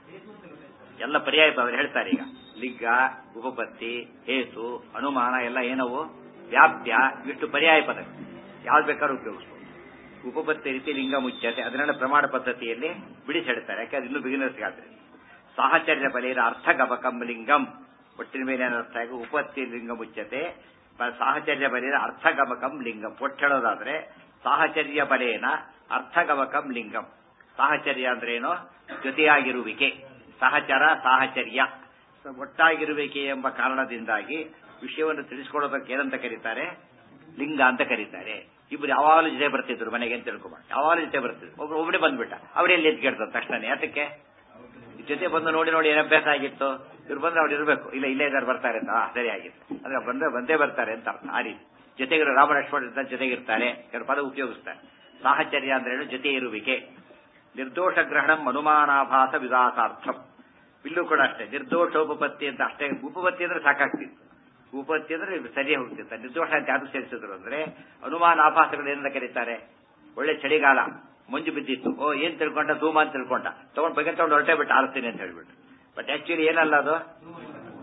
ಎಲ್ಲ ಪರ್ಯಾಯ ಪದ ಹೇಳ್ತಾರೆ ಈಗ ಲಿಂಗ ಉಪಪತ್ತಿ ಹೇತು ಅನುಮಾನ ಎಲ್ಲ ಏನವು ವ್ಯಾಪ್ಯ ಇಷ್ಟು ಪರ್ಯಾಯ ಪದ ಯಾವ್ದು ಬೇಕಾದ್ರೂ ಉಪಯೋಗಿಸ್ಬೋದು ಉಪಪತ್ತಿ ರೀತಿ ಲಿಂಗ ಮುಚ್ಚತೆ ಅದನ್ನೆಲ್ಲ ಪ್ರಮಾಣ ಪದ್ಧತಿಯಲ್ಲಿ ಬಿಡಿಸಿ ಹೇಳ್ತಾರೆ ಯಾಕೆ ಅದು ಇನ್ನೂ ಬಿಗಿನರ್ಸ್ಗಾದ್ರೆ ಸಾಹಚರ್ಯ ಬಲೆಯ ಅರ್ಥ ಗಮಕಂ ಲಿಂಗಂ ಒಟ್ಟಿನ ಮೇಲೆ ಏನು ಅರ್ಥ ಆಗಿ ಉಪತ್ತಿ ಲಿಂಗ ಮುಚ್ಚತೆ ಪ- ಸಾಹಚರ್ಯ ಬಲೆಯ ಅರ್ಥಗಮಕಂ ಲಿಂಗಂ ಒಟ್ಟು ಹೇಳೋದಾದ್ರೆ ಸಾಹಚರ್ಯ ಬಲೇನ ಅರ್ಥಗಮಕಂ ಲಿಂಗಂ ಸಾಹಚರ್ಯ ಅಂದ್ರೇನು ಜೊತೆಯಾಗಿರುವಿಕೆ ಸಹಚರ ಸಾಹಚರ್ಯ ಸೊ ಒಟ್ಟಾಗಿರುವಿಕೆ ಎಂಬ ಕಾರಣದಿಂದಾಗಿ ವಿಷಯವನ್ನು ತಿಳಿಸ್ಕೊಡೋದಕ್ಕೆ ಏನಂತ ಕರೀತಾರೆ ಲಿಂಗ ಅಂತ ಕರೀತಾರೆ ಇಬ್ರು ಯಾವಾಗಲೂ ಜೊತೆ ಬರ್ತಿದ್ರು ಮನೆಗೆ ಅಂತ ತಿಳ್ಕೊಬಾರ ಯಾವಾಗಲೂ ಜೊತೆ ಬರ್ತಿದ್ರು ಒಬ್ರು ಒಬ್ಬನೇ ಬಂದ್ಬಿಟ್ಟ ಅವರೆಲ್ಲಿ ಎದ್ದು ಕೇಳ್ತಾರೆ ತಕ್ಷಣ ಯಾತಕ್ಕೆ ಜೊತೆ ಬಂದು ನೋಡಿ ನೋಡಿ ಏನ್ ಅಭ್ಯಾಸ ಆಗಿತ್ತು ಇವ್ರು ಬಂದ್ರೆ ಅವ್ರು ಇರಬೇಕು ಇಲ್ಲ ಇಲ್ಲೇ ಇದ್ದಾರೆ ಬರ್ತಾರೆ ಅಂತ ಆ, ಸರಿ ಆಗಿತ್ತು ಅಂದ್ರೆ ಬಂದ್ರೆ ಬಂದೇ ಬರ್ತಾರೆ ಅಂತ ಅರ್ಥ ಆ ರೀತಿ ಜೊತೆಗಿರೋ ರಾಮ ಲಕ್ಷ್ಮಣ ಇರ್ತಾರೆ, ಜೊತೆಗಿರ್ತಾರೆ ಕೆಲವು ಪದ ಉಪಯೋಗಿಸ್ತಾರೆ ಸಾಹಚರ್ಯ ಅಂದ್ರೆ ಜೊತೆ ಇರುವಿಕೆ ನಿರ್ದೋಷ ಗ್ರಹಣಂ ಅನುಮಾನಾಭಾಸ ವಿದಾಸಾರ್ಥಂ ಇಲ್ಲೂ ಕೂಡ ಅಷ್ಟೇ ನಿರ್ದೋಷ ಉಪಪತ್ತಿ ಅಂತ ಅಷ್ಟೇ ಉಪಪತ್ತಿ ಅಂದ್ರೆ ಸಾಕಾಗ್ತಿತ್ತು ಉಪಪತ್ತಿ ಅಂದ್ರೆ ಸರಿಯೇ ಹೋಗ್ತಿತ್ತು ನಿರ್ದೋಷ ಅಂತ ಯಾರು ಸೇರಿಸಿದ್ರು ಅಂದ್ರೆ ಅನುಮಾನ ಆಭಾಸಗಳು ಏನಂತ ಕರೀತಾರೆ ಒಳ್ಳೆ ಚಳಿಗಾಲ ಮಂಜು ಬಿದ್ದಿತ್ತು ಓ ಏನ್ ತಿಳ್ಕೊಂಡ ಧೂಮ ಅಂತ ತಿಳ್ಕೊಂಡ ತಗೊಂಡ್ ಬಗ್ಗೆ ತಗೊಂಡು ಹೊರಟೇ ಬಿಟ್ಟು ಆರಿಸ್ತೀನಿ ಅಂತ ಹೇಳ್ಬಿಟ್ಟು ಬಟ್ ಆಕ್ಚುಲಿ ಏನಲ್ಲ ಅದು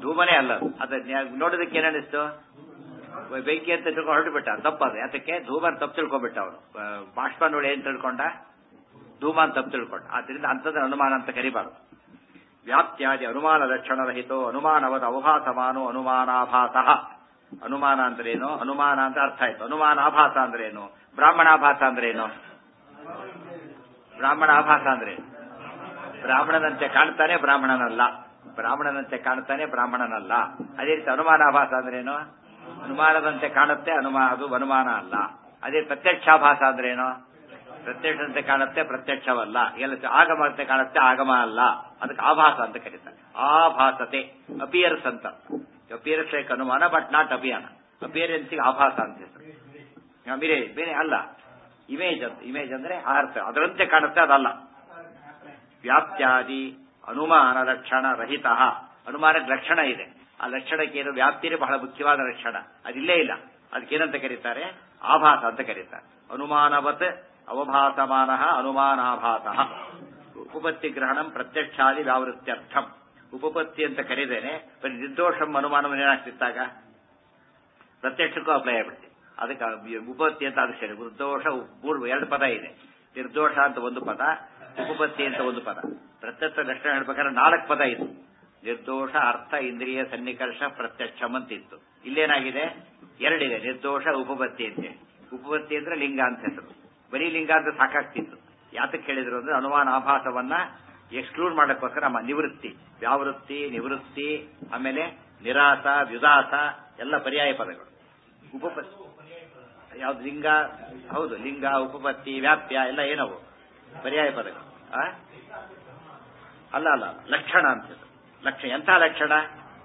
ಧೂಮನೇ ಅಲ್ಲ ಅದು. ಅದು ನ್ಯಾ- ನೋಡೋದಕ್ಕೆ ಏನನ್ನಿಸ್ತು ಬೆಂಕಿ ಅಂತ ತಿಳ್ಕೊಂಡು ಹೊರಟುಬಿಟ್ಟ ತಪ್ಪದು ಯಾತಕ್ಕೆ ಧೂಮ ಅಂತ ತಪ್ಪು ತಿಳ್ಕೊಂಡ್ಬಿಟ್ಟ ಅವನು ಬಾಷ್ಪ ನೋಡಿ ಏನ್ ತಿಳ್ಕೊಂಡ ಧೂಮ ಅಂತ ತಪ್ಪು ತಿಳ್ಕೊಂಡ ಆದ್ರಿಂದ ಅಂಥದ್ದು ಅನುಮಾನ ಅಂತ ಕರಿಬಾರದು ವ್ಯಾಪ್ತ್ಯಾದಿ ಅನುಮಾನ ಲಕ್ಷಣರಹಿತೋ ಅನುಮಾನವದ ಅವಭಾಸಮಾನೋ ಅನುಮಾನಾಭಾಸ ಅನುಮಾನ ಅಂದ್ರೇನು ಅನುಮಾನ ಅಂತ ಅರ್ಥ ಆಯ್ತು ಅನುಮಾನಾಭಾಸ ಅಂದ್ರೇನು ಬ್ರಾಹ್ಮಣಾಭಾಸ ಅಂದ್ರೇನು ಬ್ರಾಹ್ಮಣಾಭಾಸ ಅಂದ್ರೆ ಬ್ರಾಹ್ಮಣನಂತೆ ಕಾಣ್ತಾನೆ ಬ್ರಾಹ್ಮಣನಲ್ಲ ಬ್ರಾಹ್ಮಣನಂತೆ ಕಾಣ್ತಾನೆ ಬ್ರಾಹ್ಮಣನಲ್ಲ ಅದೇ ರೀತಿ ಅನುಮಾನಾಭಾಸ ಅಂದ್ರೇನು ಅನುಮಾನದಂತೆ ಕಾಣುತ್ತೆ ಅನುಮಾನ ಅದು ಅನುಮಾನ ಅಲ್ಲ ಅದೇ ಪ್ರತ್ಯಕ್ಷಾಭಾಸ ಅಂದ್ರೇನು ಪ್ರತ್ಯಕ್ಷಂತೆ ಕಾಣುತ್ತೆ ಪ್ರತ್ಯಕ್ಷವಲ್ಲ ಎಲ್ಲ ಆಗಮಂತೆ ಕಾಣುತ್ತೆ ಆಗಮ ಅಲ್ಲ ಅದಕ್ಕೆ ಆಭಾಸ ಅಂತ ಕರೀತಾರೆ ಆಭಾಸತೆ ಅಪಿಯರ್ಸ್ ಅಂತ ಅಪಿಯರ್ಸ್ ಲೈಕ್ ಅನುಮಾನ ಬಟ್ ನಾಟ್ ಅಭಿಯಾನ ಅಪಿಯರೆನ್ಸಿಗೆ ಆಭಾಸ ಅಂತ ಹೆಸರು ಬೇರೆ ಬೇರೆ ಅಲ್ಲ ಇಮೇಜ್ ಅಂತ ಇಮೇಜ್ ಅಂದ್ರೆ ಆ ಅರ್ಥ ಅದರಂತೆ ಕಾಣುತ್ತೆ ಅದಲ್ಲ ವ್ಯಾಪ್ತ್ಯಾದಿ ಅನುಮಾನ ಲಕ್ಷಣ ರಹಿತ ಅನುಮಾನಕ್ಕೆ ಲಕ್ಷಣ ಇದೆ ಆ ಲಕ್ಷಣಕ್ಕೆ ಏನು ವ್ಯಾಪ್ತಿನೇ ಬಹಳ ಮುಖ್ಯವಾದ ಲಕ್ಷಣ ಅದಿಲ್ಲೇ ಇಲ್ಲ ಅದಕ್ಕೇನಂತ ಕರೀತಾರೆ ಆಭಾಸ ಅಂತ ಕರೀತಾರೆ ಅನುಮಾನವತ್ ಅವಭಾಸಮಾನ ಅನುಮಾನಾಭಾಸ ಉಪಪತ್ತಿ ಗ್ರಹಣಂ ಪ್ರತ್ಯಕ್ಷಾದಿ ವ್ಯಾವೃತ್ಯರ್ಥಂ ಉಪಪತ್ತಿ ಅಂತ ಕರೀದೇನೆ ಬರೀ ನಿರ್ದೋಷಂ ಅನುಮಾನವನ್ನು ಏನಾಗ್ತಿತ್ತಾಗ ಪ್ರತ್ಯಕ್ಷಕ್ಕೂ ಅಪ್ಲೈ ಆಗ್ಬಿಡ್ತೀವಿ ಅದಕ್ಕೆ ಉಪಪತ್ತಿ ಅಂತ ಅದು ಸರಿ ನಿರ್ದೋಷ ಪೂರ್ವ ಎರಡು ಪದ ಇದೆ ನಿರ್ದೋಷ ಅಂತ ಒಂದು ಪದ ಉಪಪತ್ತಿ ಅಂತ ಒಂದು ಪದ ಪ್ರತ್ಯಕ್ಷ ಲಕ್ಷಣ ಹೇಳ್ಬೇಕಾದ್ರೆ ನಾಲ್ಕು ಪದ ಇದೆ ನಿರ್ದೋಷ ಅರ್ಥ ಇಂದ್ರಿಯ ಸನ್ನಿಕರ್ಷ ಪ್ರತ್ಯಕ್ಷಂ ಅಂತಿತ್ತು ಇಲ್ಲೇನಾಗಿದೆ ಎರಡಿದೆ ನಿರ್ದೋಷ ಉಪಪತ್ತಿ ಅಂತೆ ಉಪಪತ್ತಿ ಅಂದ್ರೆ ಲಿಂಗ ಅಂತ ಹೆಸರು ಬರೀ ಲಿಂಗ ಅಂತ ಸಾಕಾಗ್ತಿತ್ತು ಯಾತಕ್ಕೆ ಹೇಳಿದ್ರು ಅಂದ್ರೆ ಅನುಮಾನ ಆಭಾಸವನ್ನ ಎಕ್ಸ್ಕ್ಲೂಡ್ ಮಾಡಕ್ಕೋಸ್ಕರ ನಮ್ಮ ನಿವೃತ್ತಿ ವ್ಯಾವೃತ್ತಿ ನಿವೃತ್ತಿ ಆಮೇಲೆ ನಿರಾಸ ವ್ಯುದಾಸ ಎಲ್ಲ ಪರ್ಯಾಯ ಪದಗಳು ಉಪಪತ್ತಿ ಯಾವ್ದು ಲಿಂಗ ಹೌದು ಲಿಂಗ ಉಪಪತ್ತಿ ವ್ಯಾಪ್ಯ ಎಲ್ಲ ಏನವು ಪರ್ಯಾಯ ಪದಗಳು ಆ? ಅಲ್ಲ ಅಲ್ಲ ಅಲ್ಲ. ಲಕ್ಷಣ ಅಂತ ಇದು. ಲಕ್ಷಣ ಎಂಥ ಲಕ್ಷಣ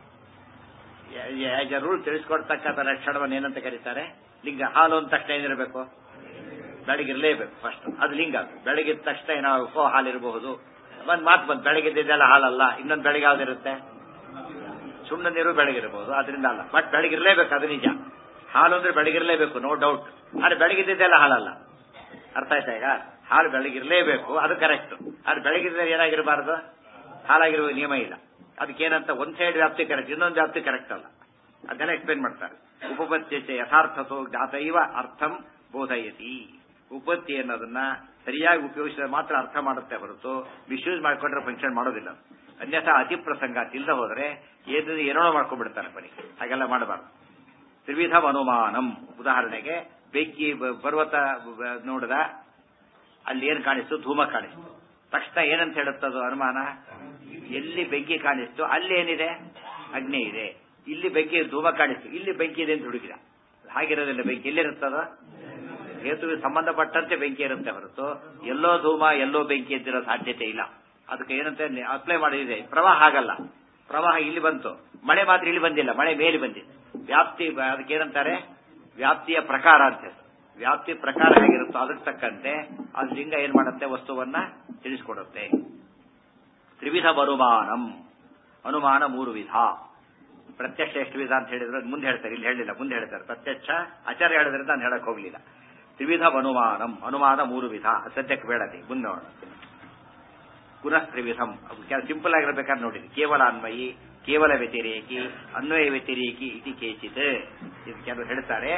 ಆಸ್ ಎ ರೂಲ್ ತಿಳಿಸ್ಕೊಡ್ತಕ್ಕಂಥ ಲಕ್ಷಣವನ್ನು ಏನಂತ ಕರೀತಾರೆ ಲಿಂಗ ಹಾಲು ಅಂದ ತಕ್ಷಣ ಏನಿರಬೇಕು ಬೆಳಗಿರ್ಲೇಬೇಕು ಫಸ್ಟ್ ಅದು ಲಿಂಗ ಅದು. ಬೆಳಗಿದ ತಕ್ಷಣ ಏನಾಗಬೇಕು ಹಾಲಿರಬಹುದು ಒಂದ್ ಮಾತು ಬಂದು ಬೆಳಗಿದ್ದೆಲ್ಲ ಹಾಲಲ್ಲ ಇನ್ನೊಂದು ಬೆಳಗ್ಗೆ ಯಾವ್ದಿರುತ್ತೆ ಸುಣ್ಣ ನೀರು ಬೆಳಗಿರಬಹುದು ಅದರಿಂದ ಅಲ್ಲ ಬಟ್ ಬೆಳಗಿರ್ಲೇಬೇಕು ಅದು ನಿಜ ಹಾಲು ಅಂದ್ರೆ ಬೆಳಗಿರ್ಲೇಬೇಕು ನೋ ಡೌಟ್ ಆದ್ರೆ ಬೆಳಗಿದ್ದೆಲ್ಲ ಹಾಲಲ್ಲ ಅರ್ಥ ಆಯ್ತಾ ಈಗ ಹಾಲು ಬೆಳಗಿರ್ಲೇಬೇಕು ಅದು ಕರೆಕ್ಟ್ ಆದ್ರೆ ಬೆಳಗಿದ್ರೆ ಏನಾಗಿರಬಾರ್ದು ಹಾಲಾಗಿರುವ ನಿಯಮ ಇಲ್ಲ ಅದಕ್ಕೇನಂತ ಒಂದ್ ಸೈಡ್ ವ್ಯಾಪ್ತಿ ಕರೆಕ್ಟ್ ಇನ್ನೊಂದು ವ್ಯಾಪ್ತಿ ಕರೆಕ್ಟ್ ಅಲ್ಲ ಅದನ್ನೆಲ್ಲ ಎಕ್ಸ್ಪ್ಲೇನ್ ಮಾಡ್ತಾರೆ ಉಪಪತ್ತಿ ಯಥಾರ್ಥತೋ ಜ್ಞಾತೈವ ಅರ್ಥಂ ಬೋಧಯತಿ ಉಪಪತ್ತಿ ಅನ್ನೋದನ್ನ ಸರಿಯಾಗಿ ಉಪಯೋಗಿಸಿದ್ರೆ ಮಾತ್ರ ಅರ್ಥ ಮಾಡುತ್ತೆ ಹೊರತು ಮಿಸ್ಯೂಸ್ ಮಾಡ್ಕೊಂಡ್ರೆ ಫಂಕ್ಷನ್ ಮಾಡೋದಿಲ್ಲ ಅನ್ಯಥಾ ಅತಿ ಪ್ರಸಂಗ ತಿಲ್ದ ಹೋದ್ರೆ ಏನು ಏನೋ ಮಾಡ್ಕೊಂಡ್ಬಿಡ್ತಾರೆ ಬರೀ ಹಾಗೆಲ್ಲ ಮಾಡಬಾರ್ದು ತ್ರಿವಿಧ ಅನುಮಾನಂ ಉದಾಹರಣೆಗೆ ಬೆಂಕಿ ಬ- ಪರ್ವತ ಬ- ನೋಡಿದ ಅಲ್ಲಿ ಏನ್ ಕಾಣಿಸ್ತು ಧೂಮ ಕಾಣಿಸ್ತು ತಕ್ಷಣ ಏನಂತ ಹೇಳುತ್ತದು ಅನುಮಾನ ಎಲ್ಲಿ ಬೆಂಕಿ ಕಾಣಿಸ್ತು ಅಲ್ಲಿ ಏನಿದೆ ಅಗ್ನಿ ಇದೆ ಇಲ್ಲಿ ಬೆಂಕಿ ಧೂಮ ಕಾಣಿಸ್ತು ಇಲ್ಲಿ ಬೆಂಕಿ ಇದೆ ಅಂತ ಹುಡುಕಿದ ಹಾಗಿರೋದಿಲ್ಲ ಬೆಂಕಿ ಎಲ್ಲಿರುತ್ತದ ಹೇತುವಿಗೆ ಸಂಬಂಧಪಟ್ಟಂತೆ ಬೆಂಕಿ ಇರುತ್ತೆ ಹೊರತು ಎಲ್ಲೋ ಧೂಮ ಎಲ್ಲೋ ಬೆಂಕಿ ಅಂತಿರೋ ಸಾಧ್ಯತೆ ಇಲ್ಲ ಅದಕ್ಕೆ ಏನಂತ ಅಪ್ಲೈ ಮಾಡಿದೆ ಪ್ರವಾಹ ಆಗಲ್ಲ ಪ್ರವಾಹ ಇಲ್ಲಿ ಬಂತು ಮಳೆ ಮಾತ್ರ ಇಲ್ಲಿ ಬಂದಿಲ್ಲ ಮಳೆ ಮೇಲೆ ಬಂದಿದೆ ವ್ಯಾಪ್ತಿ ಬ- ಅದಕ್ಕೆ ಏನಂತಾರೆ ವ್ಯಾಪ್ತಿಯ ಪ್ರಕಾರ ಅಂತ ಹೆಸರು. ವ್ಯಾಪ್ತಿ ಪ್ರಕಾರ ಹೇಗಿರುತ್ತೋ ಅದಕ್ಕೆ ತಕ್ಕಂತೆ ಅದು ಲಿಂಗ ಏನ್ ಮಾಡುತ್ತೆ ವಸ್ತುವನ್ನ ತಿಳಿಸ್ಕೊಡುತ್ತೆ ತ್ರಿವಿಧ ಅನುಮಾನಂ ಅನುಮಾನ ಮೂರು ವಿಧ ಪ್ರತ್ಯಕ್ಷ ಎಷ್ಟು ವಿಧ ಅಂತ ಹೇಳಿದ್ರು ಮುಂದೆ ಹೇಳ್ತಾರೆ ಇಲ್ಲಿ ಹೇಳಿಲ್ಲ ಮುಂದೆ ಹೇಳ್ತಾರೆ ಪ್ರತ್ಯಕ್ಷ ಆಚಾರ್ಯ ಹೇಳಿದ್ರಿಂದ ನಾನು ಹೇಳಕ್ ಹೋಗ್ಲಿಲ್ಲ ತ್ರಿವಿಧ ಅನುಮಾನಂ ಅನುಮಾನ ಮೂರು ವಿಧ ಸದ್ಯಕ್ಕೆ ಬೇಡದಿ ಮುಂದೆ ನೋಡೋಣ ಪುನಃ ತ್ರಿವಿಧಂ ಸಿಂಪಲ್ ಆಗಿರ್ಬೇಕಾದ್ರೆ ನೋಡಿದ್ರಿ ಕೇವಲ ಅನ್ವಯಿ ಕೇವಲ ವ್ಯತಿರೇಕಿ ಅನ್ವಯ ವ್ಯತಿರೇಕಿ ಇತಿ ಕೇಚಿತ್ ಇದು ಕೆಲವು ಹೇಳ್ತಾರೆ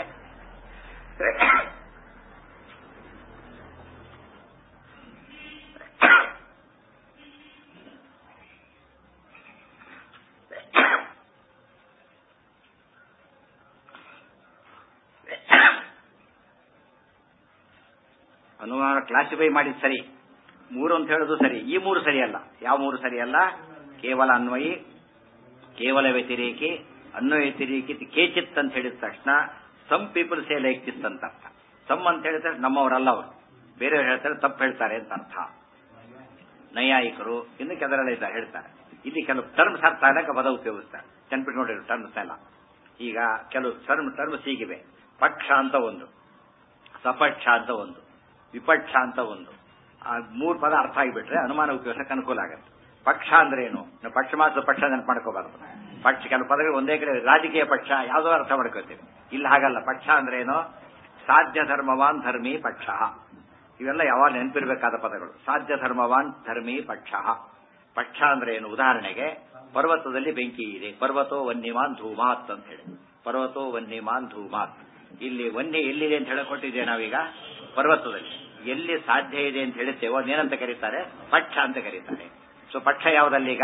ಅನುಮಾನ ಕ್ಲಾಸಿಫೈ ಮಾಡಿದ್ ಸರಿ ಮೂರು ಅಂತ ಹೇಳೋದು ಸರಿ ಈ ಮೂರು ಸರಿಯಲ್ಲ ಯಾವ ಮೂರು ಸರಿಯಲ್ಲ ಕೇವಲ ಅನ್ವಯಿ ಕೇವಲ ವ್ಯತಿರೇಕಿ ಅನ್ವಯ ವ್ಯತಿರೇಕಿ ಕೇಚಿತ್ ಅಂತ ಹೇಳಿದ ತಕ್ಷಣ some people say like this ಅಂತ ಅರ್ಥ ಸಮ್ ಅಂತ ಹೇಳಿದ್ರೆ ನಮ್ಮವರಲ್ಲ ಅವರು ಬೇರೆಯವ್ರು ಹೇಳ್ತಾರೆ ತಪ್ಪು ಹೇಳ್ತಾರೆ ಅಂತ ಅರ್ಥ ನೈಯಾಯಿಕರು ಇನ್ನು ಕೆಲವರೆಲ್ಲ ಇದ್ದಾರೆ ಹೇಳ್ತಾರೆ ಇಲ್ಲಿ ಕೆಲವು ಟರ್ಮ್ಸ್ ಅರ್ಥ ಆಗಕ್ಕೆ ಪದ ಉಪಯೋಗಿಸ್ತಾರೆ ನೆನ್ಪಿಟ್ಕೊಂಡಿರೋ ಟರ್ಮ್ಸ್ ಎಲ್ಲ ಈಗ ಕೆಲವು ಟರ್ಮ್ ಟರ್ಮ್ಸ್ ಹೀಗಿವೆ ಪಕ್ಷ ಅಂತ ಒಂದು ಸಪಕ್ಷ ಅಂತ ಒಂದು ವಿಪಕ್ಷ ಅಂತ ಒಂದು ಆ ಮೂರು ಪದ ಅರ್ಥ ಆಗಿಬಿಟ್ರೆ ಅನುಮಾನ ಉಪಯೋಗಕ್ಕೆ ಅನುಕೂಲ ಆಗುತ್ತೆ ಪಕ್ಷ ಅಂದ್ರೆ ಏನು ನಾವು ಪಕ್ಷ ಮಾತ್ರ ಪಕ್ಷ ನೆನಪು ಮಾಡ್ಕೋಬಾರದು ಪಕ್ಷ ಕೆಲವು ಪದಗಳು ಒಂದೇ ಕಡೆ ರಾಜಕೀಯ ಪಕ್ಷ ಯಾವುದೋ ಅರ್ಥ ಮಾಡ್ಕೋತೀವಿ ಇಲ್ಲಿ ಹಾಗಲ್ಲ ಪಕ್ಷ ಅಂದ್ರೆ ಏನು ಸಾಧ್ಯ ಧರ್ಮವಾನ್ ಧರ್ಮಿ ಪಕ್ಷ ಇವೆಲ್ಲ ಯಾವಾಗ ನೆನಪಿರ್ಬೇಕಾದ ಪದಗಳು ಸಾಧ್ಯ ಧರ್ಮವಾನ್ ಧರ್ಮಿ ಪಕ್ಷ ಪಕ್ಷ ಅಂದ್ರೆ ಏನು ಉದಾಹರಣೆಗೆ ಪರ್ವತದಲ್ಲಿ ಬೆಂಕಿ ಇದೆ ಪರ್ವತೋ ವನ್ಯಮಾನ್ ಧೂಮಾತ್ ಅಂತ ಹೇಳಿ ಪರ್ವತೋ ವನ್ಯಮಾನ್ ಧೂಮಾತ್ ಇಲ್ಲಿ ವನ್ಯ ಎಲ್ಲಿದೆ ಅಂತ ಹೇಳಿಕೊಟ್ಟಿದ್ದೇವೆ ನಾವೀಗ ಪರ್ವತದಲ್ಲಿ ಎಲ್ಲಿ ಸಾಧ್ಯ ಇದೆ ಅಂತ ಹೇಳುತ್ತೇವೋ ಅದೇನಂತ ಕರೀತಾರೆ ಪಕ್ಷ ಅಂತ ಕರೀತಾರೆ ಸೊ ಪಕ್ಷ ಯಾವುದಲ್ಲೀಗ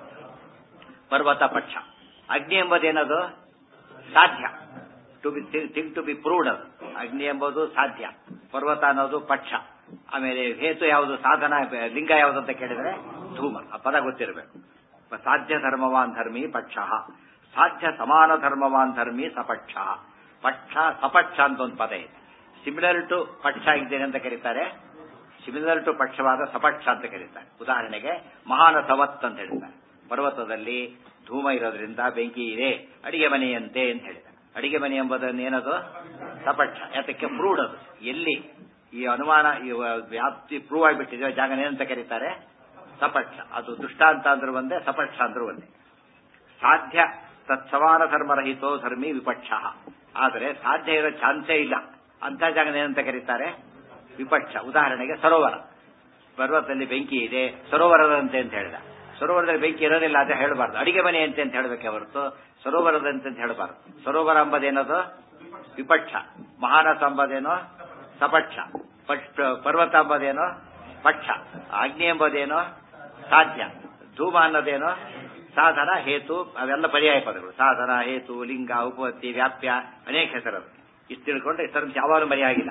ಪರ್ವತ ಪಕ್ಷ ಅಗ್ನಿ ಎಂಬುದೇನದು ಸಾಧ್ಯ to be thing to be proved ಅದು ಅಗ್ನಿ ಎಂಬುದು ಸಾಧ್ಯ ಪರ್ವತ ಅನ್ನೋದು ಪಕ್ಷ ಆಮೇಲೆ ಹೇತು ಯಾವುದು ಸಾಧನ ಲಿಂಗ ಯಾವುದು ಅಂತ ಕೇಳಿದ್ರೆ ಧೂಮ ಆ ಪದ ಗೊತ್ತಿರಬೇಕು ಸಾಧ್ಯ ಧರ್ಮವಾನ್ ಧರ್ಮಿ ಪಕ್ಷ ಸಾಧ್ಯ ಸಮಾನ ಧರ್ಮವಾನ್ ಧರ್ಮಿ ಸಪಕ್ಷ ಪಕ್ಷ ಸಪಕ್ಷ ಅಂತ ಒಂದು ಪದ ಇದೆ ಸಿಮಿಲರ್ ಟು ಪಕ್ಷ ಇದ್ದೇನೆ ಅಂತ ಕರೀತಾರೆ ಸಿಮಿಲರ್ ಟು ಪಕ್ಷವಾದ ಸಪಕ್ಷ ಅಂತ ಕರೀತಾರೆ ಉದಾಹರಣೆಗೆ ಮಹಾನ ಸವತ್ ಅಂತ ಹೇಳ್ತಾರೆ ಪರ್ವತದಲ್ಲಿ ಧೂಮ ಇರೋದ್ರಿಂದ ಬೆಂಕಿ ಇದೆ ಅಡಿಗೆ ಮನೆಯಂತೆ ಅಂತ ಹೇಳಿದ ಅಡಿಗೆ ಮನೆ ಎಂಬುದನ್ನು ಏನದು ಸಪಕ್ಷ ಯಾತಕ್ಕೆ ಪ್ರೂವ್ಡ್ ಅದು ಎಲ್ಲಿ ಈ ಅನುಮಾನ ಈ ವ್ಯಾಪ್ತಿ ಪ್ರೂವ್ ಆಗಿಬಿಟ್ಟಿದೆ ಜಾಗ ಏನಂತ ಕರೀತಾರೆ ಸಪಕ್ಷ ಅದು ದುಷ್ಟಾಂತ ಅಂದ್ರೂ ಒಂದೇ ಸಪಕ್ಷ ಅಂದ್ರೂ ಒಂದೇ ಸಾಧ್ಯ ತತ್ಸಮಾನ ಧರ್ಮರಹಿತೋ ಧರ್ಮಿ ವಿಪಕ್ಷ ಆದರೆ ಸಾಧ್ಯ ಇರೋ ಚಾನ್ಸೇ ಇಲ್ಲ ಅಂತ ಜಾಗ ಏನಂತ ಕರೀತಾರೆ ವಿಪಕ್ಷ ಉದಾಹರಣೆಗೆ ಸರೋವರ ಪರ್ವತದಲ್ಲಿ ಬೆಂಕಿ ಇದೆ ಸರೋವರದಂತೆ ಅಂತ ಹೇಳಿದ ಸರೋವರದಲ್ಲಿ ಬೆಂಕಿ ಇರೋದಿಲ್ಲ ಅಂತ ಹೇಳಬಾರ್ದು ಅಡಿಗೆ ಮನೆ ಅಂತೆ ಅಂತ ಹೇಳಬೇಕೆ ಹೊರತು ಸರೋವರದಂತೆ ಅಂತ ಹೇಳಬಾರ್ದು ಸರೋವರ ಎಂಬುದೇನದು ವಿಪಕ್ಷ ಮಹಾನಸ ಎಂಬುದೇನೋ ಸಪಕ್ಷ ಪರ್ವತ ಎಂಬುದೇನೋ ಪಕ್ಷ ಅಗ್ನಿ ಎಂಬುದೇನೋ ಸಾಧ್ಯ ಧೂಮ ಅನ್ನೋದೇನೋ ಸಾಧನ ಹೇತು ಅವೆಲ್ಲ ಪರ್ಯಾಯ ಪದಗಳು ಸಾಧನ ಹೇತು ಲಿಂಗ ಉಪಪತ್ತಿ ವ್ಯಾಪ್ಯ ಅನೇಕ ಹೆಸರದು ಇಷ್ಟು ತಿಳ್ಕೊಂಡ್ರೆ ಇಷ್ಟರ ಯಾವಾಗಲೂ ಮರೆಯಾಗಿಲ್ಲ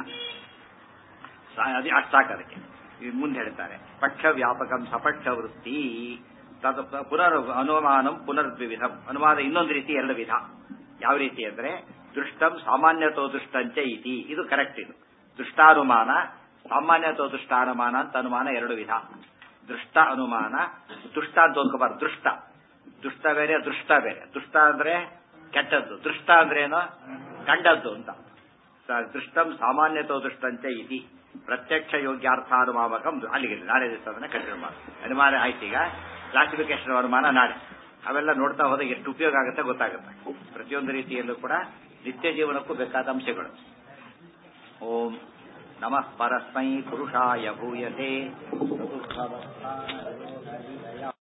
ಅದು ಅಷ್ಟು ಸಾಕದಕ್ಕೆ ಮುಂದೆ ಹೇಳ್ತಾರೆ ಪಕ್ಷ ವ್ಯಾಪಕಂ ಸಪಕ್ಷ ವೃತ್ತಿ ತದ ಪುನರ್ ಅನುಮಾನಂ ಪುನರ್ದ್ವಿಧಂ ಅನುಮಾನ ಇನ್ನೊಂದು ರೀತಿ ಎರಡು ವಿಧ ಯಾವ ರೀತಿ ಅಂದ್ರೆ ದೃಷ್ಟಂ ಸಾಮಾನ್ಯತೋ ದುಷ್ಟಂಚ ಇತಿ ಇದು ಕರೆಕ್ಟ್ ಇದು ದೃಷ್ಟಾನುಮಾನ ಸಾಮಾನ್ಯತೋ ದುಷ್ಟಾನುಮಾನ ಅಂತ ಅನುಮಾನ ಎರಡು ವಿಧ ದೃಷ್ಟ ಅನುಮಾನ ದುಷ್ಟ ಅಂತ ಓದ್ಕೋಬಾರ್ದು ದೃಷ್ಟ ದುಷ್ಟ ಬೇರೆ ದೃಷ್ಟ ಬೇರೆ ದುಷ್ಟ ಅಂದ್ರೆ ಕೆಟ್ಟದ್ದು ದೃಷ್ಟ ಅಂದ್ರೆ ಏನು ಕಂಡದ್ದು ಅಂತ ದೃಷ್ಟಂ ಸಾಮಾನ್ಯತೋ ದುಷ್ಟಂಚ ಇತಿ ಪ್ರತ್ಯಕ್ಷ ಯೋಗ್ಯಾರ್ಥಾನುಮಾಮಕಂ ಅಲ್ಲಿಗೆ ನಾಳೆ ದಿವಸ ಅದನ್ನ ಕಂಟಿನ್ಯೂ ಮಾಡಿ ಅನುಮಾನ ಆಯ್ತು ಈಗ ಕ್ಲಾಸಿಫಿಕೇಶನ್ ಅನುಮಾನ ನಾಳೆ ಅವೆಲ್ಲ ನೋಡ್ತಾ ಹೋದಾಗ ಎಷ್ಟು ಉಪಯೋಗ ಆಗುತ್ತೆ ಗೊತ್ತಾಗುತ್ತೆ ಪ್ರತಿಯೊಂದು ರೀತಿಯಲ್ಲೂ ಕೂಡ ನಿತ್ಯ ಜೀವನಕ್ಕೂ ಬೇಕಾದ ಅಂಶಗಳು ಓಂ ನಮಃ ಪರಸ್ಮೈ ಪುರುಷಾಯ ಭೂಯತೆ